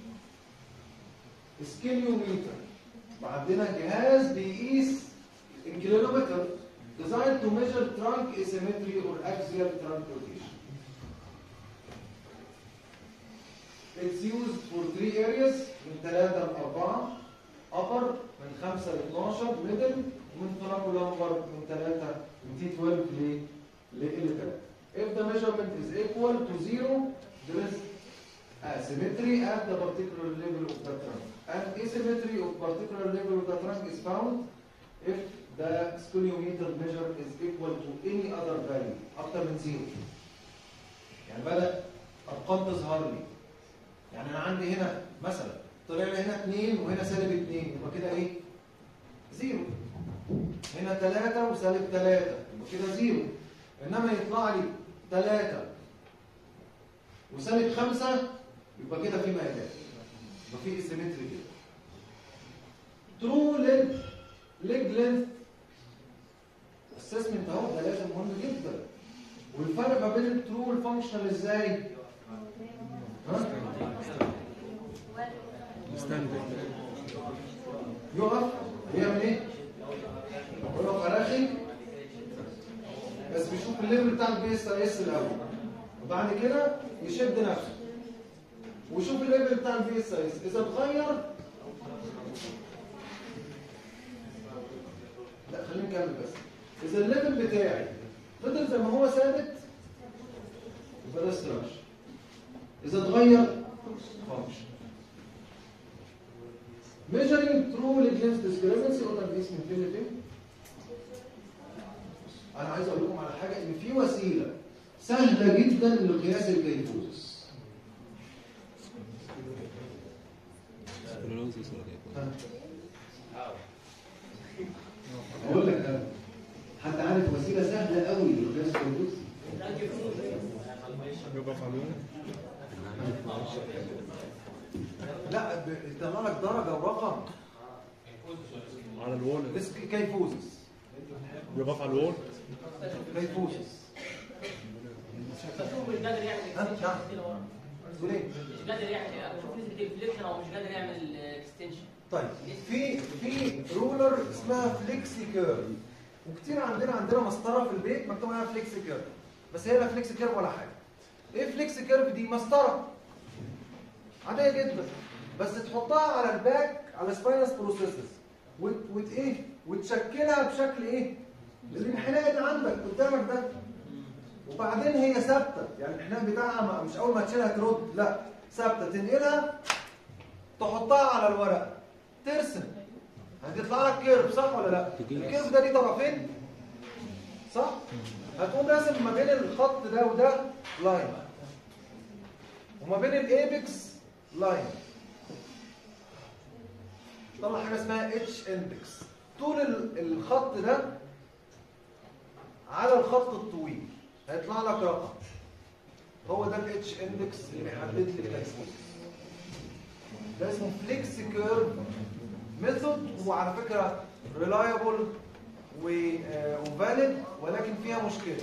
سكيليوميتر وعندنا جهاز بيقيس الكيلومتر designed to measure trunk asymmetry or axial trunk rotation. It's used for three areas من 3 ل 4 upper من 5 ل 12 middle ومن thoracolumbar من 3 من T12 ل ل L3. If the measurement is equal to zero, there is asymmetry at the particular level of the trunk. And asymmetry of particular level of the trunk is found if the scoliometer measure is equal to any other value أكتر من زيرو. يعني بدأ أرقام تظهر لي. يعني أنا عندي هنا مثلا طلع لي هنا 2 وهنا سالب 2 يبقى كده إيه؟ زيرو. هنا 3 وسالب 3 يبقى كده زيرو. إنما يطلع لي 3 وسالب 5 يبقى كده في مقالات. يبقى في اسيمتري كده. ترو ليج ليج لينث اسسمنت اهو ده لازم مهم جدا والفرق ما بين الترو والفانكشنال ازاي؟ ها؟ يقف بيعمل ايه؟ يقف اراخي بس بيشوف الليفل بتاع البي اس اي اس الاول وبعد كده يشد نفسه وشوف الليفل بتاع البي اس اي اس اذا اتغير لا خلينا نكمل بس اذا الليفل بتاعي فضل زي ما هو ثابت يبقى ده ستراكشر اذا اتغير فانكشن measuring true length discrepancy قلنا الجسم من فين لفين انا عايز اقول لكم على حاجه ان في وسيله سهله جدا لقياس الكيفوزس سكلروزس ولا ايه؟ اقول لك انا حد عارف وسيله سهله قوي لقياس الكيفوزس يقف على الورق لا ب- يطلع لك درجه ورقم على الوول بس كيفوزس يقف على الوول كيفوزس بشوف القدر يعني ها؟ نعم. تقول ايه؟ مش قادر يعمل شوف نسبه الفليكشن او مش قادر يعمل اكستنشن طيب في في رولر اسمها فليكسي كيرف وكتير عندنا عندنا مسطره في البيت مكتوب عليها فليكسي كيرف بس هي لا فليكسي كيرف ولا حاجه ايه فليكسي كيرف دي مسطره عاديه جدا بس تحطها على الباك على سباينس بروسيسز وت وت ايه وتشكلها بشكل ايه الانحناء اللي عندك قدامك ده وبعدين هي ثابته يعني الانحناء بتاعها ما- مش اول ما تشيلها ترد لا ثابته تنقلها تحطها على الورق ترسم هتطلع لك كيرف صح ولا لا الكيرف ده ليه طرفين صح هتقوم راسم ما بين الخط ده وده لاين وما بين الايبكس لاين طلع حاجه اسمها اتش اندكس طول ال- الخط ده على الخط الطويل هيطلع لك رقم هو ده الاتش اندكس اللي بيحدد لي التكسيس ده اسمه فليكس كيرف ميثود وعلى فكره ريلايبل وفاليد ولكن فيها مشكله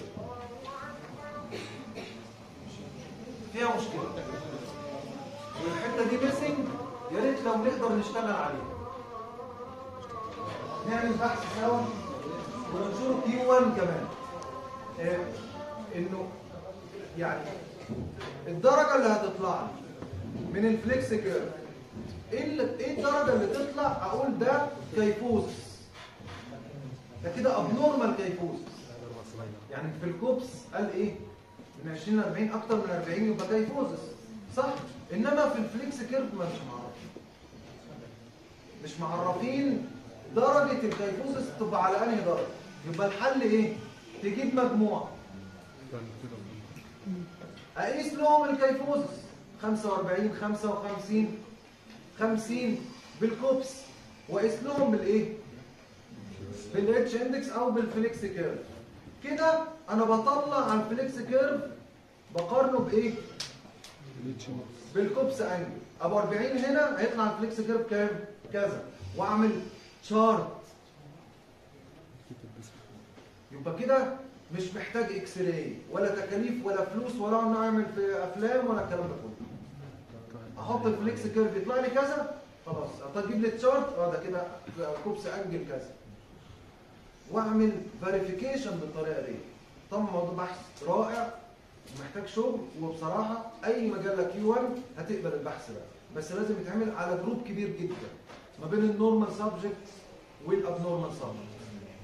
فيها مشكله والحته دي ميسنج يا ريت لو نقدر نشتغل عليها نعمل بحث سوا وننشره كيو 1 كمان آه، انه يعني الدرجه اللي هتطلع لي من الفليكس كيرف ايه اللي- ايه الدرجه اللي تطلع اقول ده كيفوزس ده كده ابنورمال كيفوزس يعني في الكوبس قال ايه من 20 ل 40 اكتر من 40 يبقى كيفوزس صح انما في الفليكس كيرف مش معرفين مش معرفين درجه الكيفوزس تبقى على انهي درجه يبقى الحل ايه تجيب مجموعه يعني كده اقيس لهم الكيفوزس 45 55 50 بالكوبس واقيس لهم بالايه بالاتش اندكس او بالفليكس كيرف كده انا بطلع على الفليكس كيرف بقارنه بايه الاتش بالكوبس انجل ابو 40 هنا هيطلع الفليكس كيرف كام كذا واعمل شارت كتب بس يبقى كده مش محتاج اكس راي ولا تكاليف ولا فلوس ولا نعمل في افلام ولا الكلام ده كله احط الفليكس كيرف يطلع لي كذا خلاص اجيب لي التشارت اه ده كده كوبس انجل كذا واعمل فيريفيكيشن بالطريقه دي طبعا موضوع بحث رائع ومحتاج شغل وبصراحه اي مجله كيو 1 هتقبل البحث ده بس لازم يتعمل على جروب كبير جدا ما بين النورمال سبجكت والابنورمال سبجكت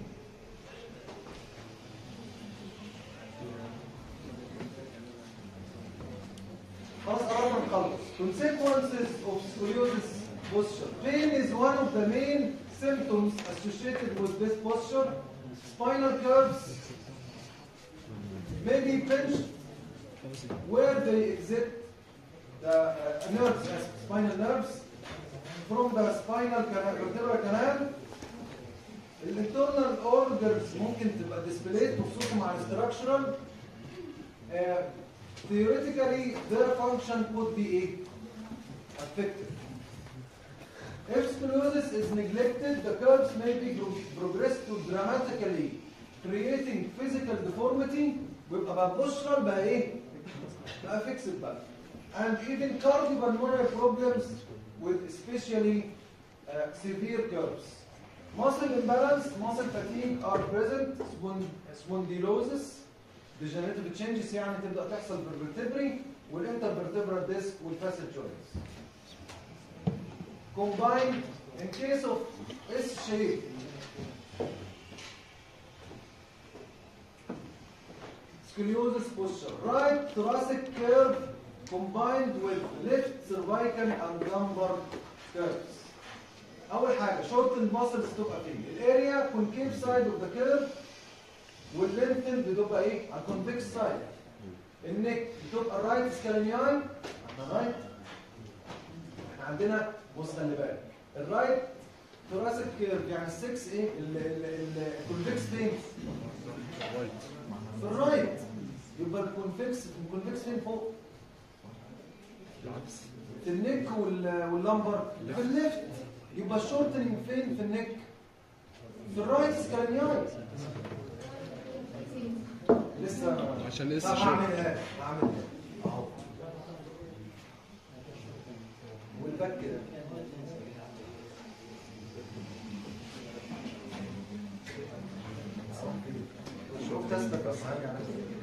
خلاص قررنا نخلص consequences of scoliosis posture pain is one of the main symptoms associated with this posture spinal curves may be pinched where they exit the uh, nerves as spinal nerves from the spinal canal vertebral canal الانترنال اوردرز ممكن تبقى displayed خصوصا مع الستراكشرال theoretically their function could be a affected. If scoliosis is neglected, the curves may be pro- progressed to dramatically creating physical deformity ويبقى بقى postural بقى ايه؟ بقى fixed بقى. And even cardiopulmonary problems with especially uh, severe curves. Muscle imbalance, muscle fatigue are present, spon- spondylosis, degenerative changes يعني تبدا تحصل في الفرتبري والانترفرتبرال ديسك والفاسل جوينتس combined in case of S shape scoliosis posture right thoracic curve combined with left cervical and lumbar curves اول حاجه short muscles تبقى فين الاريا concave side of the curve واللينتل بتبقى ايه؟ على الكونفكس سايد النك بتبقى الرايت سكالينياي على الرايت احنا عندنا بص خلي بالك الرايت ثوراسيك كيرف يعني السكس ايه؟ الكونفكس فين؟ في الرايت يبقى الكونفكس الكونفكس فين فوق؟ العكس في النك وال- واللمبر في الليفت يبقى الشورتنج فين في النك؟ في الرايت سكالينياي لسه عشان اس طب شيب هعمل ايه؟ هعمل ايه؟ اهو الباك كده شوف تثبت بس هرجع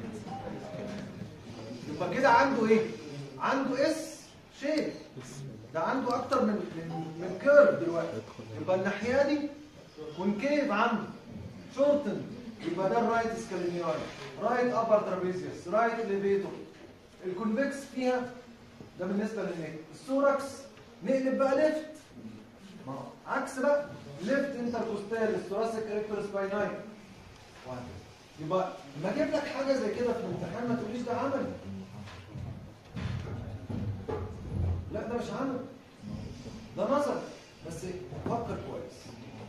يبقى كده عنده ايه؟ عنده اس شيب ده عنده اكتر من من من كيرف دلوقتي يبقى الناحيه دي كونكيف عنده شورتن يبقى ده الرايت سكالينياي رايت ابر ترابيزيوس رايت ليفيتور الكونفكس فيها ده بالنسبه للنيك السوركس نقلب بقى ليفت ما هو عكس بقى ليفت انتركوستال الثوراسيك ريكتور سبايناي وهكذا يبقى لما اجيب لك حاجه زي كده في الامتحان ما تقوليش ده عملي لا ده مش عملي ده نظر بس فكر كويس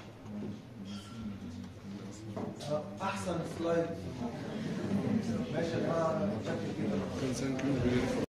آه، احسن سلايد ماشي يا جماعه شكل كده كان سنة